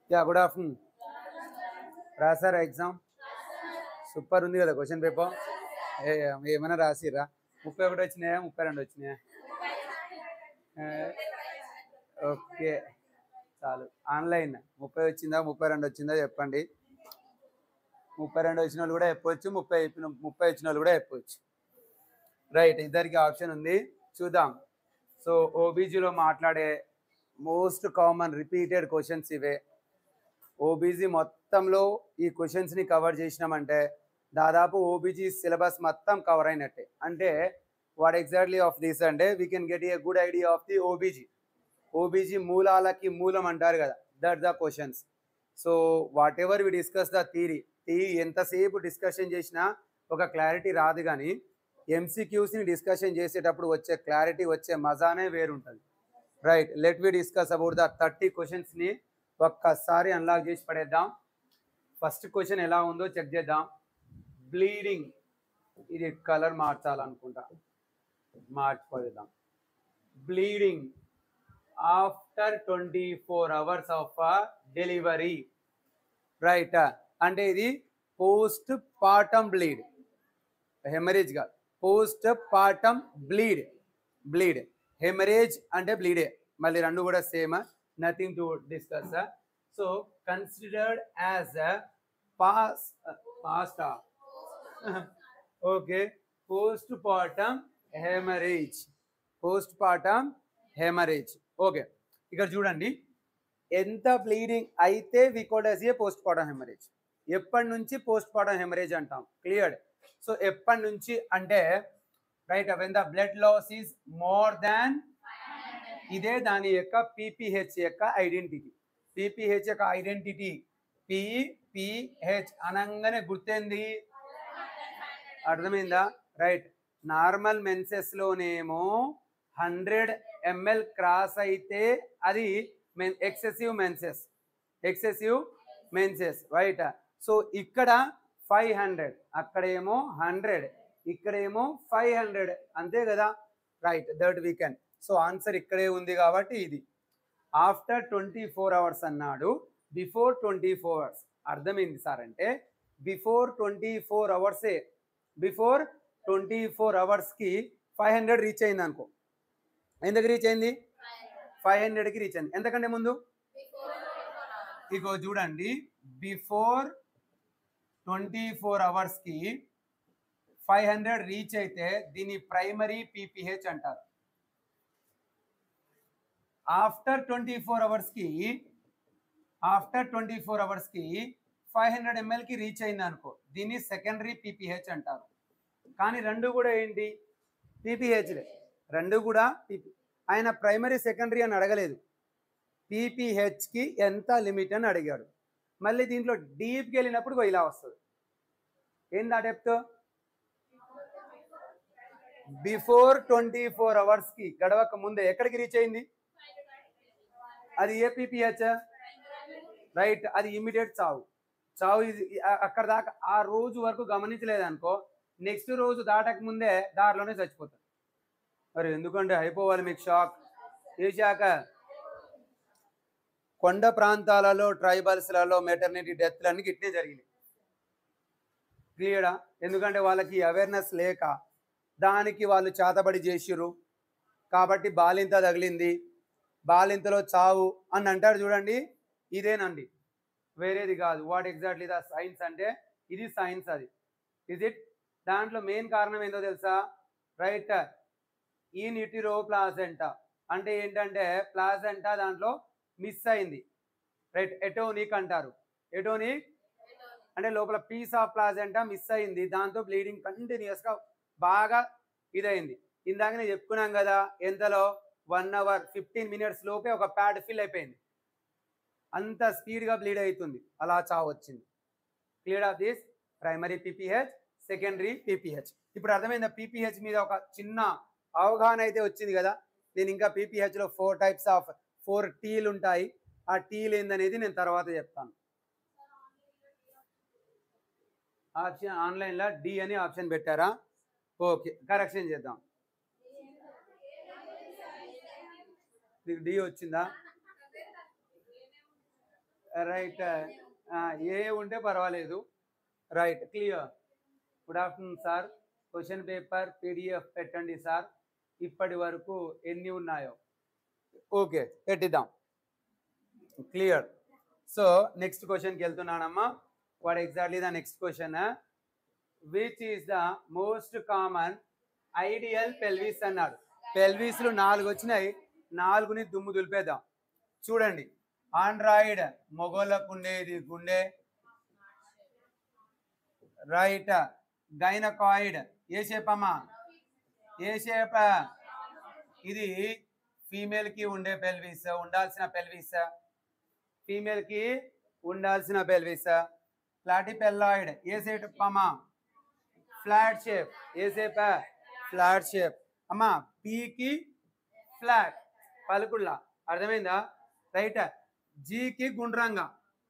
Yeah good afternoon రాసారా exam super ఉంది కదా క్వశ్చన్ పేపర్ ఏ ఏమైనా రాసిర్రా ముప్పై ఒకటి వచ్చినాయా ముప్పై రెండు వచ్చినాయా ఓకే చాలు ఆన్లైన్ ముప్పై వచ్చిందా ముప్పై రెండు వచ్చిందా చెప్పండి ముప్పై రెండు వచ్చిన వాళ్ళు కూడా చెప్పవచ్చు ముప్పై అయిపోయిన ముప్పై వచ్చిన వాళ్ళు కూడా చెప్పవచ్చు రైట్ ఇద్దరికి ఆప్షన్ ఉంది చూద్దాం సో ఓబీజీలో మాట్లాడే మోస్ట్ కామన్ రిపీటెడ్ క్వశ్చన్స్ ఇవే ఓబీజీ మొత్తంలో ఈ క్వశ్చన్స్ని కవర్ చేసినామంటే దాదాపు ఓబీజీ సిలబస్ మొత్తం కవర్ అయినట్టే అంటే వాట్ ఎగ్జాక్ట్లీ ఆఫ్ దిస్ అంటే we can get a good idea of the OBG OBG మూలాలకి మూలం అంటారు కదా that the questions so whatever we discuss the theory థీ ఎంతసేపు డిస్కషన్ చేసినా ఒక క్లారిటీ రాదు కానీ ఎంసీక్యూస్ని డిస్కషన్ చేసేటప్పుడు వచ్చే క్లారిటీ వచ్చే మజానే వేరుంటుంది right let we discuss about the thirty క్వశ్చన్స్ని ఒక్కసారి అన్లాక్ చేసి పడేద్దాం ఫస్ట్ క్వశ్చన్ ఎలా ఉందో చెక్ చేద్దాం బ్లీడింగ్ ఇది కలర్ మార్చాలనుకుంటా మార్చిపోదాం bleeding after twenty four hours of delivery right అంటే ఇది పోస్ట్ పార్టమ్ బ్లీడ్ హెమరేజ్ గా postpartum bleed bleed haemorrhage అంటే బ్లీడే మళ్ళీ రెండు కూడా same nothing to discuss so considered as pass past okay postpartum haemorrhage postpartum haemorrhage okay ఇక్కడ చూడండి ఎంత బ్లీడింగ్ అయితే we code as a postpartum haemorrhage ఎప్పటి నుంచి పోస్ట్ పార్టమ్ హెమరేజ్ అంటాం క్లియర్డ్ సో ఎప్పటి నుంచి అంటే right when the blood loss is more than ఇదే దాని యొక్క పీపీహెచ్ యొక్క ఐడెంటిటీ పీపీహెచ్ యొక్క ఐడెంటిటీ పిపిహెచ్ అనగానే గుర్తేంది అర్థమైందా రైట్ నార్మల్ మెన్సెస్ లోనేమో హండ్రెడ్ ఎంఎల్ క్రాస్ అయితే అది మెన్ excessive menses excessive menses right so ఇక్కడ ఫైవ్ హండ్రెడ్ అక్కడేమో హండ్రెడ్ ఇక్కడేమో ఫైవ్ హండ్రెడ్ అంతే కదా right that weekend so answer ఇక్కడే ఉంది కాబట్టి ఇది ఆఫ్టర్ ట్వంటీ ఫోర్ అవర్స్ అన్నాడు బిఫోర్ ట్వంటీ ఫోర్ అవర్స్ అర్థమైంది సార్ అంటే బిఫోర్ ట్వంటీ ఫోర్ అవర్సే బిఫోర్ ట్వంటీ ఫోర్ అవర్స్కి ఫైవ్ హండ్రెడ్ రీచ్ అయింది అనుకో ఎందుకు రీచ్ అయింది ఫైవ్ హండ్రెడ్కి రీచ్ అయింది ఎంతకంటే ముందు ఇగో చూడండి బిఫోర్ ట్వంటీ ఫోర్ అవర్స్కి ఫైవ్ హండ్రెడ్ రీచ్ అయితే దీని ప్రైమరీ పీపీహెచ్ అంటారు ఆఫ్టర్ ట్వంటీ ఫోర్ అవర్స్కి ఆఫ్టర్ ట్వంటీ ఫోర్ అవర్స్కి ఫైవ్ హండ్రెడ్ ఎంఎల్కి రీచ్ అయింది అనుకో దీన్ని సెకండరీ పీపీహెచ్ అంటారు కానీ రెండు కూడా ఏంటి పీపీహెచ్లే రెండు కూడా పీపీ ఆయన ప్రైమరీ సెకండరీ అని అడగలేదు పీపీహెచ్కి ఎంత లిమిట్ అని అడిగాడు మళ్ళీ దీంట్లో డీప్కి వెళ్ళినప్పుడు ఇగో ఇలా వస్తుంది ఏంది ఆ డెప్త్ బిఫోర్ ట్వంటీ ఫోర్ అవర్స్కి గడవక ముందే ఎక్కడికి రీచ్ అయింది అది ఏ పీపీహెచ్ రైట్ అది ఇమీడియట్ చావు చావు ఇది ఆ- అక్కడ దాకా ఆ రోజు వరకు గమనించలేదనుకో నెక్స్ట్ రోజు దాటక ముందే దారిలోనే చచ్చిపోతాడు మరి ఎందుకంటే అయిపోవాలి మీకు షాక్ ఏ శాఖ కొండ ప్రాంతాలలో ట్రైబల్స్లలో మెటర్నిటీ డెత్లన్నీ గిట్నే జరిగినాయి క్లియరా ఎందుకంటే వాళ్ళకి అవేర్నెస్ లేక దానికి వాళ్ళు చేతబడి చేసిర్రు కాబట్టి బాలింత తగిలింది బాలింతలో చావు అని అంటారు చూడండి ఇదేనండి వేరేది కాదు వాట్ ఎగ్జాక్ట్లీ ద సైన్స్ అంటే ఇది సైన్స్ అది ఇజ్ ఇట్ దాంట్లో మెయిన్ కారణం ఏంటో తెలుసా రైట్ ఈ నిటిరో ప్లాసెంటా అంటే ఏంటంటే ప్లాసెంటా దాంట్లో మిస్ అయింది రైట్ ఎటోనిక్ అంటారు ఎటోనిక్ అంటే లోపల పీస్ ఆఫ్ ప్లాసెంటా మిస్ అయింది దాంతో బ్లీడింగ్ కంటిన్యూస్గా బాగా ఇదైంది ఇందాక నేను చెప్పుకున్నాం కదా ఎంతలో వన్ అవర్ ఫిఫ్టీన్ మినిట్స్ లోపే ఒక ప్యాడ్ ఫిల్ అయిపోయింది అంత స్పీడ్గా బ్లీడ్ అవుతుంది అలా చావు వచ్చింది clear of this primary PPH secondary PPH ఇప్పుడు అర్థమైందా పీపీహెచ్ మీద ఒక చిన్న అవగాహన అయితే వచ్చింది కదా నేను ఇంకా పీపీహెచ్లో ఫోర్ టైప్స్ ఆఫ్ ఫోర్ టీలు ఉంటాయి ఆ టీలు ఏందనేది నేను తర్వాత చెప్తాను ఆప్షన్ ఆన్లైన్లో డి అని ఆప్షన్ పెట్టారా ఓకే కరెక్షన్ చేద్దాం నీకు డి వచ్చిందా రైట్ ఏ ఉంటే పర్వాలేదు right clear good afternoon sir question paper PDF పెట్టండి సార్ ఇప్పటి వరకు ఎన్ని ఉన్నాయో ఓకే పెట్టిద్దాం క్లియర్ సో నెక్స్ట్ క్వశ్చన్కి వెళ్తున్నానమ్మా what exactly the next question which is the most common ideal pelvis అన్నాడు పెల్విస్లు నాలుగు వచ్చినాయి నాలుగుని దుమ్ము దులిపేద్దాం చూడండి ఆండ్రాయిడ్ మొగోళ్ళకు ఉండేది గుండె రైట్ గైనకాయిడ్ ఏ షేప్ అమ్మా ఏ షేప్ ఇది ఫీమేల్ కి ఉండే పెల్విస్ ఉండాల్సిన పెల్విస్ ఫీమేల్ కి ఉండాల్సిన పెల్విస్ ప్లాటిపెల్లాయిడ్ ఏ షేప్ అమ్మా ఫ్లాట్ షేప్ ఏ షేప్ ఫ్లాట్ షేప్ అమ్మా పీకి ఫ్లాట్ పలుకుళ్ళ అర్థమైందా రైట్ జీకి గుండ్రంగా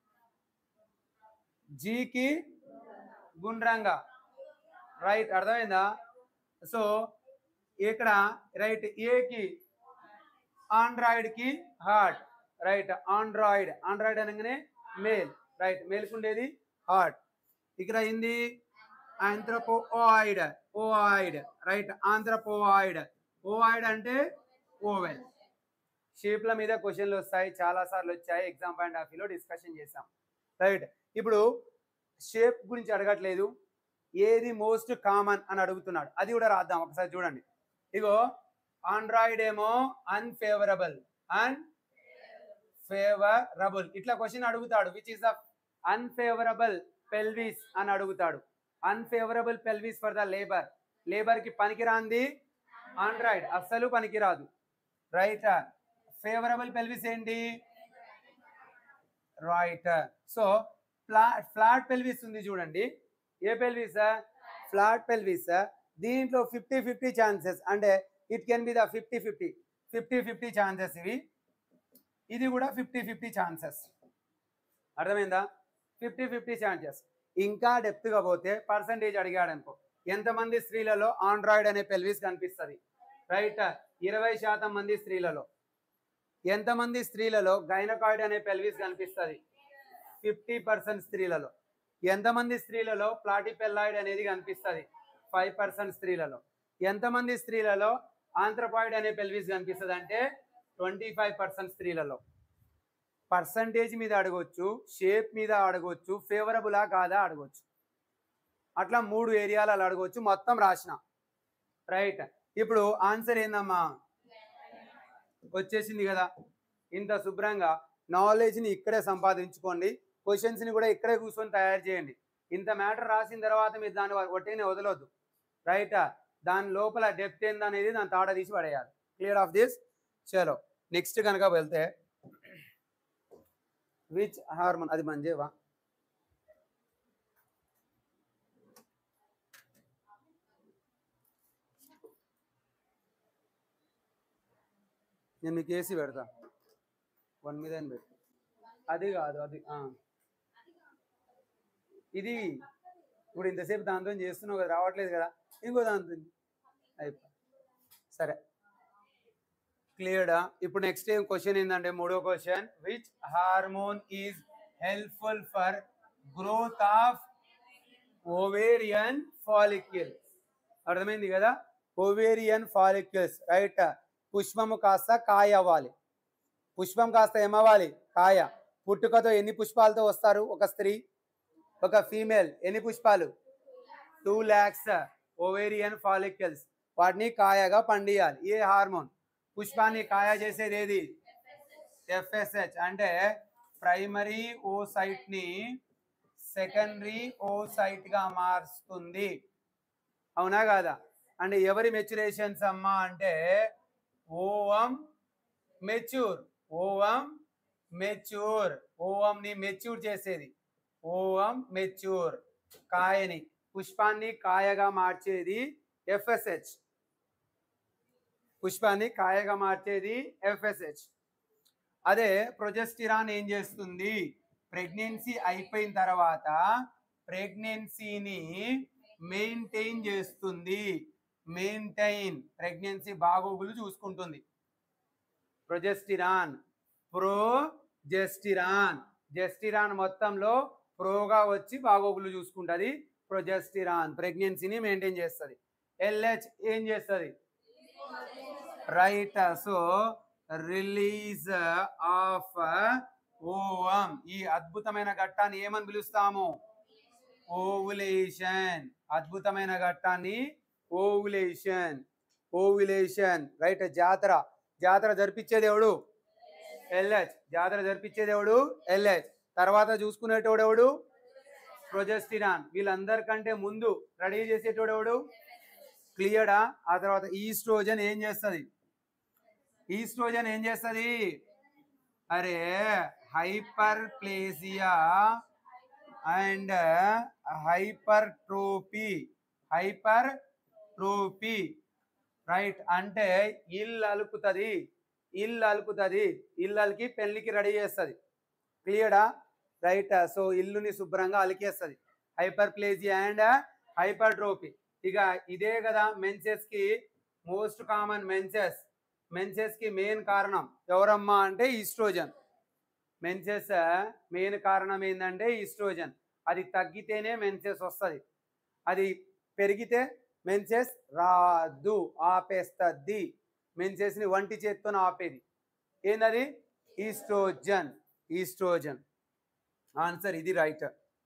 జీకి గుండ్రంగా రైట్ అర్థమైందా సో ఇక్కడ రైట్ ఏకి ఆండ్రాయిడ్ కి హార్ట్ రైట్ ఆండ్రాయిడ్ ఆండ్రాయిడ్ అనగానే మేల్ రైట్ మేల్కి ఉండేది హార్ట్ ఇక్కడ అయింది ఆంథ్రపోయిడ్ ఓఆయిడ్ రైట్ ఆంథ్రపోయిడ్ ఓఆయిడ్ అంటే ఓవెల్ షేప్ల మీద క్వశ్చన్లు వస్తాయి చాలా సార్లు వచ్చాయి ఎగ్జామ్ పాయింట్ ఆఫ్ వ్యూలో డిస్కషన్ చేసాం రైట్ ఇప్పుడు షేప్ గురించి అడగట్లేదు ఏది మోస్ట్ కామన్ అని అడుగుతున్నాడు అది కూడా రాద్దాం ఒకసారి చూడండి ఇగో ఆండ్రాయిడ్ ఏమో అన్ఫేవరబుల్ అన్ ఫేవరబుల్ ఇట్లా క్వశ్చన్ అడుగుతాడు which is the unfavourable pelvis అని అడుగుతాడు unfavourable pelvis for the labour labour కి పనికిరాంది ఆండ్రాయిడ్ అస్సలు పనికిరాదు రైట్ ఫేవరబుల్ పెల్విస్ ఏంటి right so flat flat pelvis ఉంది చూడండి ఏ పెల్విస్ ఫ్లాట్ పెల్విస్ దీంట్లో ఫిఫ్టీ ఫిఫ్టీ ఛాన్సెస్ అంటే it can be the fifty fifty fifty fifty chances ఇవి ఇది కూడా ఫిఫ్టీ ఫిఫ్టీ ఛాన్సెస్ అర్థమైందా ఫిఫ్టీ ఫిఫ్టీ ఛాన్సెస్ ఇంకా డెప్త్గా పోతే పర్సంటేజ్ అడిగాడు అనుకో ఎంతమంది స్త్రీలలో ఆండ్రాయిడ్ అనే పెల్విస్ కనిపిస్తుంది రైట్ ఇరవై శాతం మంది స్త్రీలలో ఎంతమంది స్త్రీలలో గైనకాయిడ్ అనే పెల్విస్ కనిపిస్తుంది ఫిఫ్టీ పర్సెంట్ స్త్రీలలో ఎంతమంది స్త్రీలలో ప్లాటిపెల్లాయిడ్ అనేది కనిపిస్తుంది ఫైవ్ పర్సెంట్ స్త్రీలలో ఎంతమంది స్త్రీలలో ఆంథ్రపాయిడ్ అనే పెల్విస్ కనిపిస్తుంది అంటే ట్వంటీ ఫైవ్ పర్సెంట్ స్త్రీలలో పర్సంటేజ్ మీద అడగొచ్చు షేప్ మీద అడగొచ్చు ఫేవరబులా కాదా అడగొచ్చు అట్లా మూడు ఏరియాలలో అడగొచ్చు మొత్తం రాసిన రైట్ ఇప్పుడు ఆన్సర్ ఏందమ్మా వచ్చేసింది కదా ఇంత శుభ్రంగా నాలెడ్జ్ని ఇక్కడే సంపాదించుకోండి క్వశ్చన్స్ని కూడా ఇక్కడే కూర్చొని తయారు చేయండి ఇంత మ్యాటర్ రాసిన తర్వాత మీరు దాన్ని ఒట్టినే వదలొద్దు రైట్ దాని లోపల డెప్త్ ఏందనేది దాని తాడ తీసి పడేయాలి క్లియర్ ఆఫ్ దిస్ చలో నెక్స్ట్ కనుక వెళ్తే విచ్ హార్మోన్ అది మంజేవా నేను మీకు ఏసీ పెడతా వన్ మీద పెట్టు అది కాదు అది ఆ. ఇది ఇప్పుడు ఇంతసేపు దాంతో చేస్తున్నావు కదా రావట్లేదు కదా ఇంకో దాంతో అయిపో సరే క్లియర్డా ఇప్పుడు నెక్స్ట్ ఏం క్వశ్చన్ ఏంటంటే మూడో question which hormone is helpful for growth of ovarian follicles అర్థమైంది కదా ఓవేరియన్ ఫాలిక్యూల్స్ రైట్ పుష్పము కాస్త కాయ అవ్వాలి పుష్పం కాస్త ఏమవ్వాలి కాయ పుట్టుకతో ఎన్ని పుష్పాలతో వస్తారు ఒక స్త్రీ ఒక ఫీమేల్ ఎన్ని పుష్పాలు టూ ల్యాక్స్ ఓవేరియన్ ఫాలిక్యూల్స్ వాటిని కాయగా పండియాలి ఏ హార్మోన్ పుష్పాన్ని కాయ చేసేది ఏది ఎఫ్ఎస్హెచ్ అంటే ప్రైమరీ ఓసైట్ ని సెకండరీ ఓసైట్ గా మారుస్తుంది అవునా కాదా అంటే ఎవరి మెచ్యురేషన్స్ అమ్మా అంటే ovum mature ovum mature ovum ని మెచ్యూర్ చేసేది ఓవం మెచ్యూర్ కాయని పుష్పాన్ని కాయగా మార్చేది ఎఫ్ఎస్హెచ్ పుష్పాన్ని కాయగా మార్చేది ఎఫ్ఎస్హెచ్ అదే ప్రొజెస్టిరాన్ ఏం చేస్తుంది ప్రెగ్నెన్సీ అయిపోయిన తర్వాత ప్రెగ్నెన్సీని మెయింటైన్ చేస్తుంది మెయింటైన్ ప్రెగ్నెన్సీ బాగోగులు చూసుకుంటుంది ప్రొజెస్టిరాన్ ప్రొజెస్టిరాన్ జెస్టిరాన్ మొత్తంలో ప్రోగా వచ్చి బాగోగులు చూసుకుంటుంది ప్రొజెస్టిరాన్ ప్రెగ్నెన్సీని మెయింటైన్ చేస్తుంది ఎల్హెచ్ ఏం చేస్తుంది right so release of ovum ఈ అద్భుతమైన ఘట్టాన్ని ఏమని పిలుస్తాము ఓవులేషన్ అద్భుతమైన ఘట్టాన్ని ఓవులేషన్ ఓవులేషన్ రైట్ జాతర జాతర జరిపించేది ఎవడు ఎల్హెచ్ జాతర జరిపించేది ఎవడు ఎల్హెచ్ తర్వాత చూసుకునేటోడు ఎవడు ప్రొజెస్టిరాన్ వీళ్ళందరికంటే ముందు రెడీ చేసేటోడు ఎవడు క్లియర్డా ఆ తర్వాత ఈస్ట్రోజన్ ఏం చేస్తుంది ఈస్ట్రోజన్ ఏం చేస్తుంది అరే hyperplasia and hypertrophy hypertrophy right అంటే ఇల్లు అలుకుతుంది ఇల్లు అలుకుతుంది ఇల్లకి పెళ్లికి రెడీ చేస్తుంది క్లియర్డా రైట్ సో ఇల్లుని శుభ్రంగా అలికేస్తుంది hyperplasia and hypertrophy ఇక ఇదే కదా మెన్సెస్ కి మోస్ట్ కామన్ మెన్సెస్ మెన్సెస్ కి మెయిన్ కారణం ఎవరమ్మా అంటే ఈస్ట్రోజన్ మెన్సెస్ మెయిన్ కారణం ఏంటంటే ఈస్ట్రోజన్ అది తగ్గితేనే మెన్సెస్ వస్తుంది అది పెరిగితే మెన్సెస్ రాదు ఆపేస్తుంది మెన్సెస్ ని వంటి చేత్తో ఆపేది ఏందది ఈస్ట్రోజన్ ఈస్ట్రోజన్ ఆన్సర్ ఇది రైట్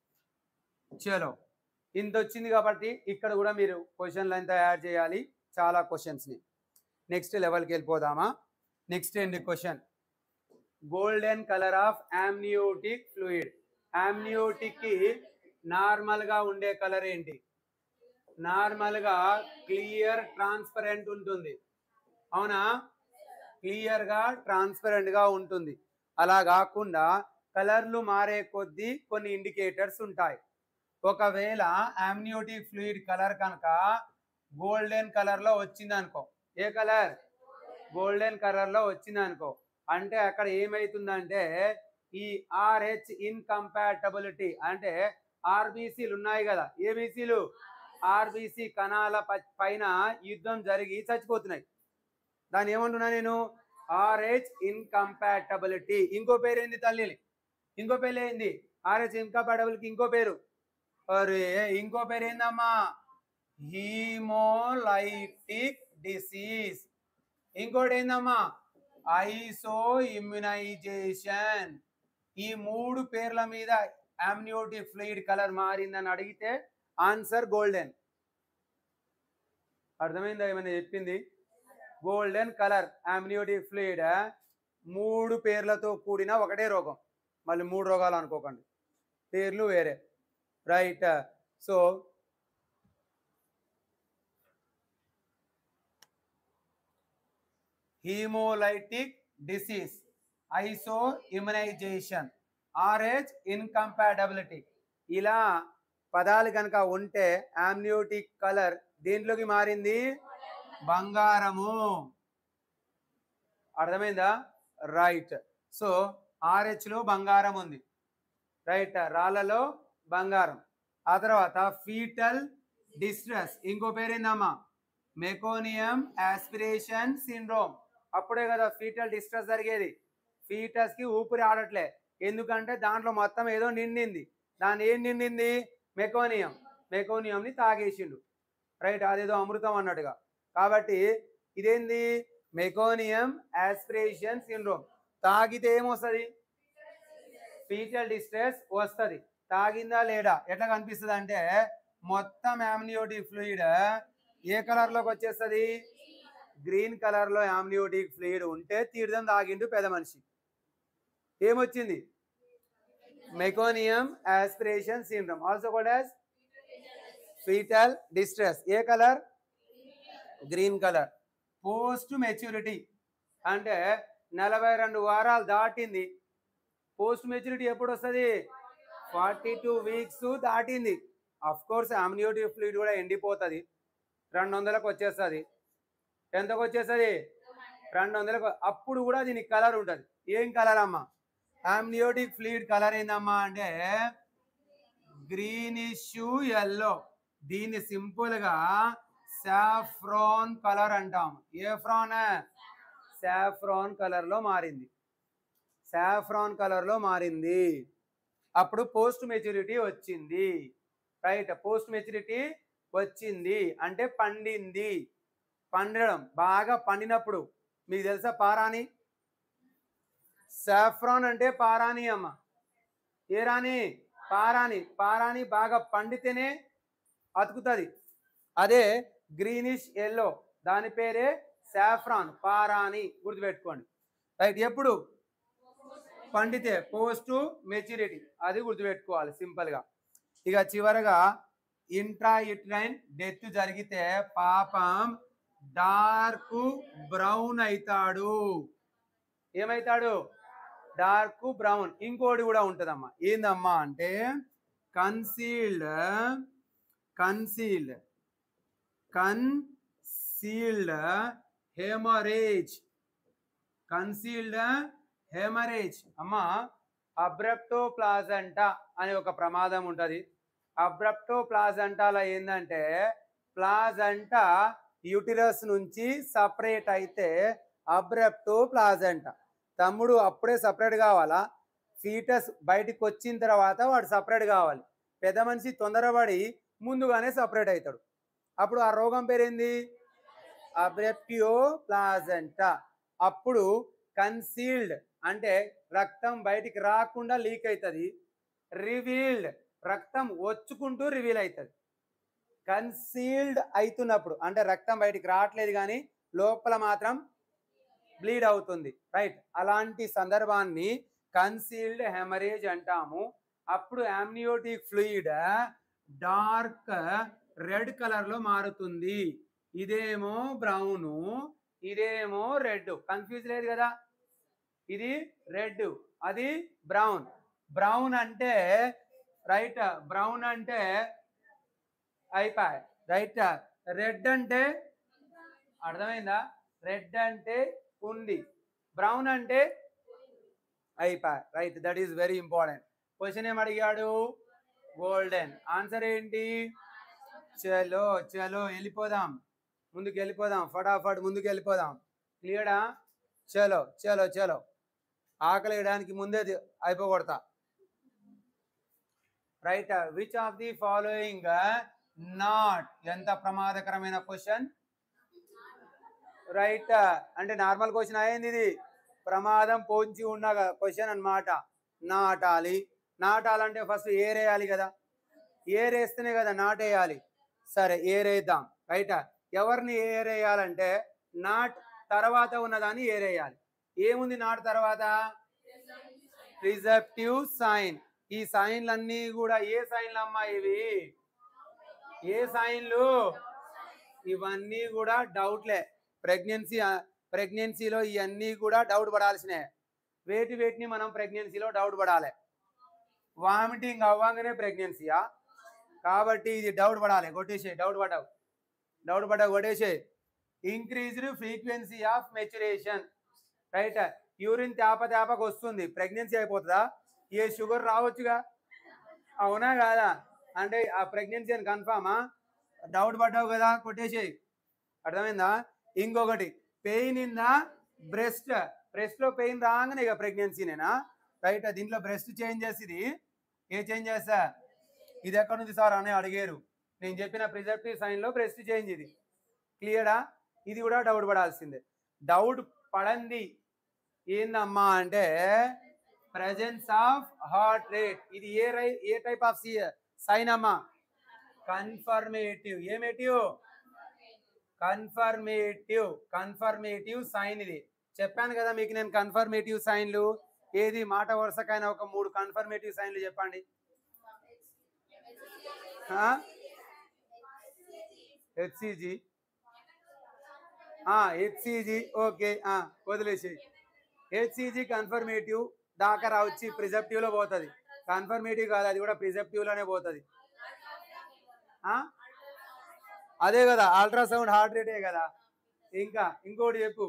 చలో ఇంత వచ్చింది కాబట్టి ఇక్కడ కూడా మీరు క్వశ్చన్లు అంతా యాడ్ చేయాలి చాలా క్వశ్చన్స్ని నెక్స్ట్ లెవెల్కి వెళ్ళిపోదామా నెక్స్ట్ ఏంటి question golden colour of amniotic fluid amniotic కి నార్మల్ గా ఉండే కలర్ ఏంటి నార్మల్ గా క్లియర్ ట్రాన్స్పరెంట్ ఉంటుంది అవునా క్లియర్ గా ట్రాన్స్పరెంట్ గా ఉంటుంది అలా కాకుండా కలర్లు మారే కొద్దీ కొన్ని ఇండికేటర్స్ ఉంటాయి ఒకవేళ యామ్నియోటిక్ ఫ్లూయిడ్ కలర్ కనుక గోల్డెన్ కలర్ లో వచ్చింది అనుకో ఏ కలర్ గోల్డెన్ కలర్ లో వచ్చింది అనుకో అంటే అక్కడ ఏమైతుందంటే ఈ ఆర్హెచ్ ఇన్కంపాటబిలిటీ అంటే ఆర్బీసీలు ఉన్నాయి కదా ఏబీసీలు ఆర్బీసీ కణాల ప- పైన యుద్ధం జరిగి చచ్చిపోతున్నాయి దాన్ని ఏమంటున్నా నేను ఆర్హెచ్ ఇన్కంపాటబిలిటీ ఇంకో పేరు ఏంది తల్లి ఇంకో పేరు ఏంది ఆర్హెచ్ ఇన్కంపాటబిలిటీ ఇంకో పేరు అరే ఇంకో పేరు ఏందమ్మా హీమోలైటిక్ డిసీజ్ ఇంకోటి ఏందమ్మా ఐసో ఇమ్యునైజేషన్ ఈ మూడు పేర్ల మీద అమ్నియోటిక్ ఫ్లూయిడ్ కలర్ మారిందని అడిగితే ఆన్సర్ గోల్డెన్ అర్థమైందా ఏమైనా చెప్పింది గోల్డెన్ కలర్ అమ్నియోటిక్ ఫ్లూయిడ్ మూడు పేర్లతో కూడిన ఒకటే రోగం మళ్ళీ మూడు రోగాలు అనుకోకండి పేర్లు వేరే right so haemolytic disease isoimmunisation RH incompatibility ఇలా పదాలు కనుక ఉంటే ఆమ్నియోటిక్ కలర్ దేంట్లోకి మారింది బంగారము అర్థమైందా రైట్ సో ఆర్హెచ్ లో బంగారం ఉంది రైట్ రాళ్ళలో బంగారం ఆ తర్వాత ఫీటల్ డిస్ట్రెస్ ఇంకో పేరేందమ్మా మెకోనియం ఆస్పిరేషన్ సిండ్రోమ్ అప్పుడే కదా ఫీటల్ డిస్ట్రెస్ జరిగేది ఫీటస్ కి ఊపిరి ఆడట్లే ఎందుకంటే దాంట్లో మొత్తం ఏదో నిండింది దాని ఏం నిండింది మెకోనియం మెకోనియం ని తాగేసిండు రైట్ అదేదో అమృతం అన్నట్టుగా కాబట్టి ఇదేంది మెకోనియం ఆస్పిరేషన్ సిండ్రోమ్ తాగితే ఏమొస్తుంది ఫీటల్ డిస్ట్రెస్ వస్తుంది తాగిందా లేడా ఎట్లా కనిపిస్తుంది అంటే మొత్తం యామ్నియోటిక్ ఫ్లూయిడ్ ఏ కలర్ లోకి వచ్చేస్తుంది గ్రీన్ కలర్ లో యామ్నియోటిక్ ఫ్లూయిడ్ ఉంటే తీర్థం తాగిండు పెద్ద మనిషి ఏమొచ్చింది మెకోనియం ఆస్పిరేషన్ సిండ్రమ్ ఆల్సో కూడా ఫీటల్ డిస్ట్రెస్ ఏ colour green colour post maturity అంటే నలభై రెండు వారాలు దాటింది పోస్ట్ మెచ్యూరిటీ ఎప్పుడు వస్తుంది ఫార్టీ టూ వీక్స్ దాటింది అఫ్ కోర్స్ అమ్నియోటిక్ ఫ్లూయిడ్ కూడా ఎండిపోతుంది రెండు వందలకు వచ్చేస్తుంది ఎంతకు వచ్చేస్తుంది రెండు వందలకు అప్పుడు కూడా దీనికి కలర్ ఉంటుంది ఏం కలర్ అమ్మా అమ్నియోటిక్ ఫ్లూయిడ్ కలర్ ఏందమ్మా అంటే గ్రీనిష్ ఎల్లో దీన్ని సింపుల్ గా సాఫ్రాన్ కలర్ అంటాం ఏ ఫ్రాన్ సాఫ్రాన్ కలర్ లో మారింది సాఫ్రాన్ కలర్ లో మారింది అప్పుడు పోస్ట్ మెచ్యూరిటీ వచ్చింది రైట్ పోస్ట్ మెచ్యూరిటీ వచ్చింది అంటే పండింది పండడం బాగా పండినప్పుడు మీకు తెలుసా పారాని సాఫ్రాన్ అంటే పారాని అమ్మ ఏ రాని పారాని పారాని బాగా పండితేనే అతుకుతుంది అదే గ్రీనిష్ ఎల్లో దాని పేరే సాఫ్రాన్ పారాని గుర్తుపెట్టుకోండి రైట్ ఎప్పుడు పండితే పోస్ట్ మెచ్యూరిటీ అది గుర్తుపెట్టుకోవాలి సింపుల్గా ఇక చివరగా ఇంట్రా ఇట్రైన్ డెత్ జరిగితే పాపం డార్క్ బ్రౌన్ అవుతాడు ఏమవుతాడు డార్క్ బ్రౌన్ ఇంకోటి కూడా ఉంటుందమ్మా ఏందమ్మా అంటే concealed concealed concealed haemorrhage concealed haemorrhage అమ్మా అబ్రప్టో ప్లాజంటా అనే ఒక ప్రమాదం ఉంటుంది అబ్రప్టో ప్లాజంటాలో ఏంటంటే ప్లాజంటా యూటిరస్ నుంచి సపరేట్ అయితే అబ్రప్టో ప్లాజంటా తమ్ముడు అప్పుడే సపరేట్ కావాలా ఫీటస్ బయటికి వచ్చిన తర్వాత వాడు సపరేట్ కావాలి పెద్ద మనిషి తొందరపడి ముందుగానే సపరేట్ అవుతాడు అప్పుడు ఆ రోగం పేరేంది అబ్రెప్టియో ప్లాజంటా అప్పుడు కన్సీల్డ్ అంటే రక్తం బయటికి రాకుండా లీక్ అవుతుంది రివీల్డ్ రక్తం వచ్చుకుంటూ రివీల్ అవుతుంది కన్సీల్డ్ అవుతున్నప్పుడు అంటే రక్తం బయటికి రావట్లేదు కానీ లోపల మాత్రం బ్లీడ్ అవుతుంది రైట్ అలాంటి సందర్భాన్ని కన్సీల్డ్ హెమరేజ్ అంటాము అప్పుడు amniotic fluid dark red colour లో మారుతుంది ఇదేమో బ్రౌను ఇదేమో రెడ్ కన్ఫ్యూజ్ లేదు కదా ఇది రెడ్ అది బ్రౌన్ బ్రౌన్ అంటే రైట్ బ్రౌన్ అంటే అయిపోయి రైట్ రెడ్ అంటే అర్థమైందా రెడ్ అంటే ఉంది బ్రౌన్ అంటే అయిపోయి right that is very important question ఏం అడిగాడు గోల్డెన్ ఆన్సర్ ఏంటి చలో చలో వెళ్ళిపోదాం ముందుకు వెళ్ళిపోదాం ఫటాఫట్ ముందుకు వెళ్ళిపోదాం క్లియరా చలో చలో చలో ఆకలి వేయడానికి ముందే ది- అయిపోగొడతా right which of the following not ఎంత ప్రమాదకరమైన క్వశ్చన్ రైట్ అంటే నార్మల్ క్వశ్చన్ అయింది ఇది ప్రమాదం పోంచి ఉన్న క్వశ్చన్ అన్నమాట నాటాలి నాటాలంటే ఫస్ట్ ఏరేయాలి కదా ఏరేస్తేనే కదా నాటేయాలి సరే ఏరేద్దాం రైట్ ఎవరిని ఏరేయాలంటే నాట్ తర్వాత ఉన్నదాన్ని ఏరేయాలి ఏముంది నాట్ తర్వాత రిజెప్టివ్ సైన్ ఈ సైన్లన్నీ కూడా ఏ సైన్లు అమ్మా ఇవి ఏ సైన్లు ఇవన్నీ కూడా డౌట్లే ప్రెగ్నెన్సీ ప్రెగ్నెన్సీలో ఇవన్నీ కూడా డౌట్ పడాల్సినే వేటి వేటిని మనం ప్రెగ్నెన్సీలో డౌట్ పడాలి వామిటింగ్ అవ్వగానే ప్రెగ్నెన్సీయా కాబట్టి ఇది డౌట్ పడాలి కొట్టేసే డౌట్ పడవు డౌట్ పడవు కొట్టేసే increased frequency of micturition right urine తేప తేపకు వస్తుంది ప్రెగ్నెన్సీ అయిపోతుందా ఏ షుగర్ రావచ్చుగా అవునా కాదా అంటే ఆ ప్రెగ్నెన్సీ అని కన్ఫామా డౌట్ పడ్డావు కదా కొట్టేసేయి అర్థమైందా ఇంకొకటి pain in the breast breast లో పెయిన్ రాగానే ఇక ప్రెగ్నెన్సీనేనా రైట్ దీంట్లో బ్రెస్ట్ చేంజ్ చేసి ఏ చేంజ్ చేస్తా ఇది ఎక్కడ ఉంది సార్ అని అడిగారు నేను చెప్పిన ప్రిజర్టివ్ సైన్ లో బ్రెస్ట్ చేంజ్ ఇది క్లియరా ఇది కూడా డౌట్ పడాల్సిందే డౌట్ పడంది ఏందమ్మా అంటే ప్రజెన్స్ ఆఫ్ హార్ట్ రేట్ ఇది ఏ రై ఏ టైప్ ఆఫ్ సైన్ అమ్మా కన్ఫర్మేటివ్ ఏమేటివ్ కన్ఫర్మేటివ్ కన్ఫర్మేటివ్ సైన్ ఇది చెప్పాను కదా మీకు నేను కన్ఫర్మేటివ్ సైన్లు ఏది మాట వరుసకైనా ఒక మూడు కన్ఫర్మేటివ్ సైన్లు చెప్పండి హెచ్సిజి హెచ్సిజి ఓకే వదిలేసి హెచ్సిజి కన్ఫర్మేటివ్ దాకా రావచ్చి ప్రిజెప్టివ్ లో పోతుంది కన్ఫర్మేటివ్ కాదు అది కూడా ప్రిజెప్టివ్ లోనే పోతుంది ఆ? అదే కదా అల్ట్రాసౌండ్ హార్ట్ రేటే కదా ఇంకా ఇంకోటి చెప్పు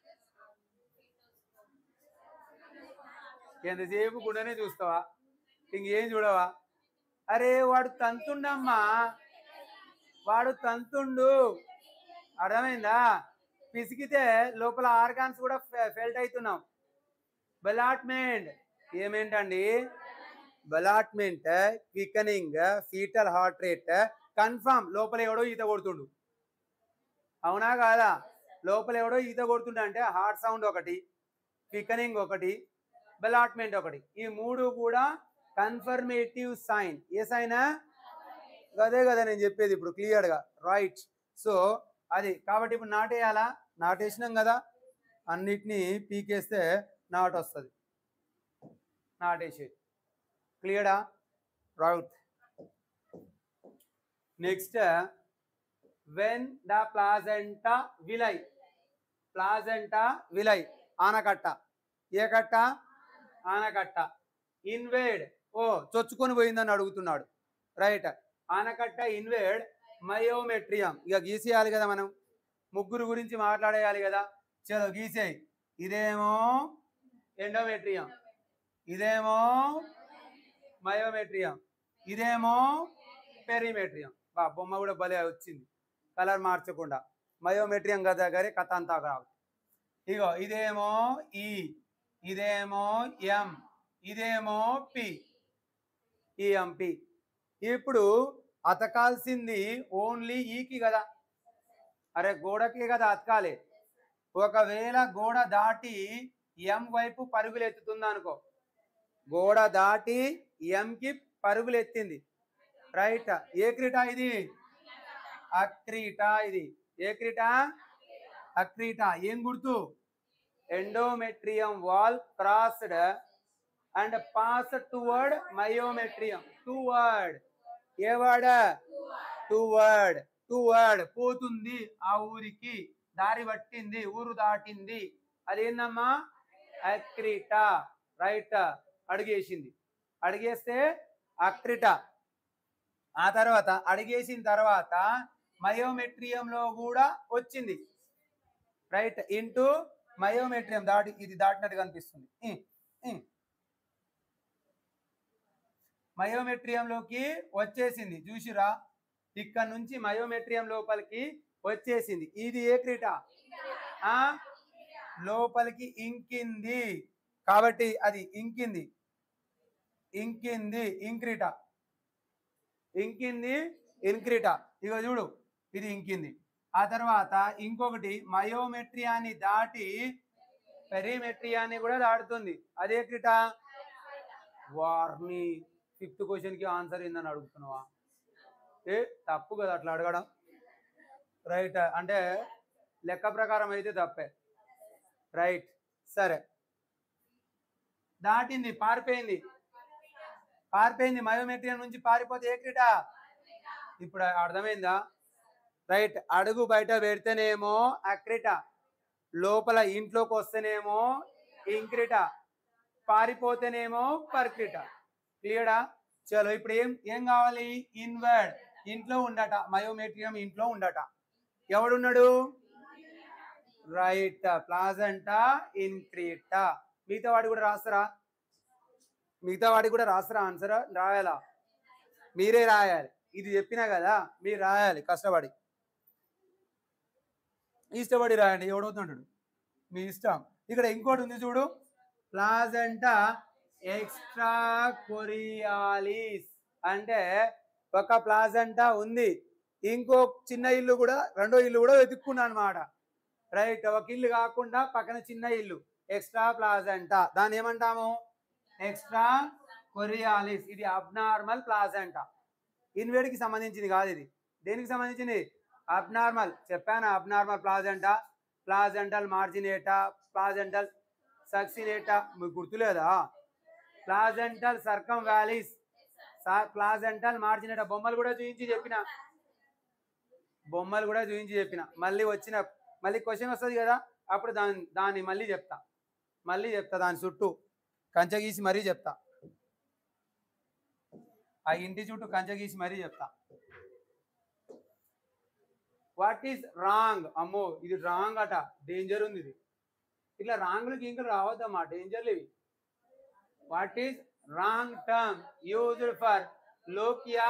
ఎంతసేపు గుండెనే చూస్తావా ఇంకేం చూడవా అరే వాడు తంతుండమ్మా వాడు తంతుండు అర్థమైందా పిసికితే లోపల ఆర్గాన్స్ కూడా ఫెల్ట్ అవుతున్నాం బెలాట్మెంట్ ఏమేంటండి ballottement quickening fetal heart rate confirm లోపల ఎవడో ఈత కొడుతుండు అవునా కాదా లోపల ఎవడో ఈత కొడుతుండ అంటే హార్ట్ సౌండ్ ఒకటి క్వికనింగ్ ఒకటి బెలాట్మెంట్ ఒకటి ఈ మూడు కూడా కన్ఫర్మేటివ్ సైన్ ఏ సైనా అదే కదా నేను చెప్పేది ఇప్పుడు క్లియర్గా రైట్ సో అది కాబట్టి ఇప్పుడు నాటేయాలా నాటేసినాం కదా అన్నిటినీ పీకేస్తే నాటు వస్తుంది నాటేసేది క్లియరా right next when the placenta villi placenta villi ఆనకట్ట ఏ కట్ట ఆనకట్ట ఇన్వేడ్ ఓ చొచ్చుకొని పోయిందని అడుగుతున్నాడు రైట్ ఆనకట్ట ఇన్వేడ్ మయోమెట్రియం ఇక గీసేయాలి కదా మనం ముగ్గురు గురించి మాట్లాడేయాలి కదా చలో గీసేయి ఇదేమో ఎండోమెట్రియం ఇదేమో మయోమెట్రియం ఇదేమో పెరిమెట్రియం బా బొమ్మ కూడా భలే వచ్చింది కలర్ మార్చకుండా మయోమెట్రియం కదా గారి కథ అంతా రావు ఇగో ఇదేమో ఈ ఇదేమో ఎం ఇదేమో పి ఈ ఎంపి ఇప్పుడు అతకాల్సింది ఓన్లీ ఈకి కదా అరే గోడకి కదా అతకాలి ఒకవేళ గోడ దాటి ఎం వైపు పరుగులు ఎత్తుతుంది అనుకో గోడ దాటి ఎంకి పరుగులు ఎత్తింది రైట్ ఏ క్రీట ఇది అక్రీట ఇది ఏ క్రీట అక్రీట ఏం గుర్తు endometrium wall crossed and pass toward myometrium toward ఏ వర్డ్ టువర్డ్ టువర్డ్ పోతుంది ఆ ఊరికి దారి పట్టింది ఊరు దాటింది అదేందమ్మా అక్రిట రైట్ అడిగేసింది అడిగేస్తే అక్రిట ఆ తర్వాత అడిగేసిన తర్వాత మయోమెట్రియంలో కూడా వచ్చింది రైట్ ఇంటూ మయోమెట్రియం దాటి ఇది దాటినట్టు కనిపిస్తుంది ఇ, ఇ. మయోమెట్రియంలోకి వచ్చేసింది చూసిరా ఇక్కడ నుంచి మయోమెట్రియం లోపలికి వచ్చేసింది ఇది ఏ క్రీట ఆ లోపలికి ఇంకింది కాబట్టి అది ఇంకింది ఇంకింది ఇంక్రీట ఇంకింది ఇన్క్రీట ఇగో చూడు ఇది ఇంకింది ఆ తర్వాత ఇంకొకటి మయోమెట్రియాన్ని దాటి పెరిమెట్రియాన్ని కూడా దాటుతుంది అదే క్రీట వార్ని ఫిఫ్త్ క్వశ్చన్కి ఆన్సర్ ఏందని అడుగుతున్నావా ఏ తప్పు కదా అట్లా అడగడం రైట్ అంటే లెక్క ప్రకారం అయితే తప్పే రైట్ సరే దాటింది పారిపోయింది పారిపోయింది మయోమెట్రియం నుంచి పారిపోతే ఏ క్రీట ఇప్పుడు అర్థమైందా రైట్ అడుగు బయట పెడితేనేమో అక్రిట లోపల ఇంట్లోకి వస్తేనేమో ఇంక్రిట పారిపోతేనేమో పర్క్రిట క్లియరా చలో ఇప్పుడు ఏం ఏం కావాలి ఇన్వర్డ్ ఇంట్లో ఉండట మయోమెట్రియం ఇంట్లో ఉండట ఎవడున్నాడు రైట్ ప్లాజంటా ఇన్క్రీట మిగతా వాడి కూడా రాస్తారా మిగతా వాడికి కూడా రాస్తారా ఆన్సర్ రాయాలా మీరే రాయాలి ఇది చెప్పినా కదా మీరు రాయాలి కష్టపడి ఇష్టపడి రాయండి ఎవడవుతుంటాడు మీ ఇష్టం ఇక్కడ ఇంకోటి ఉంది చూడు ప్లాజంటా ఎక్స్ట్రా కొరియాలిస్ అంటే ఒక ప్లాజంటా ఉంది ఇంకో చిన్న ఇల్లు కూడా రెండో ఇల్లు కూడా వెతుక్కున్నా అనమాట రైట్ ఒక ఇల్లు కాకుండా పక్కన చిన్న ఇల్లు ఎక్స్ట్రా ప్లాజంటా దాన్ని ఏమంటాము ఎక్స్ట్రా కొరియాలిస్ ఇది అబ్నార్మల్ ప్లాజంటా ఇన్వేడ్కి సంబంధించింది కాదు ఇది దేనికి సంబంధించింది అబ్నార్మల్ చెప్పాను abnormal placenta placental marginata placental succenturiata మీకు గుర్తులేదా placental circumvallata placental marginata బొమ్మలు కూడా చూపించి చెప్పిన బొమ్మలు కూడా చూపించి చెప్పిన మళ్ళీ వచ్చిన మళ్ళీ క్వశ్చన్ వస్తుంది కదా అప్పుడు దాని దాన్ని మళ్ళీ చెప్తా మళ్ళీ చెప్తా దాని చుట్టూ కంచె గీసి మరీ చెప్తా ఆ ఇంటి చుట్టూ కంచె గీసి మరీ చెప్తా వాట్ ఈస్ రాంగ్ అమ్మో ఇది రాంగ్ అట డేంజర్ ఉంది ఇది ఇట్లా రాంగ్లకి ఇంకా రావద్దమ్మా డేంజర్లు ఇవి what is wrong term used for lochia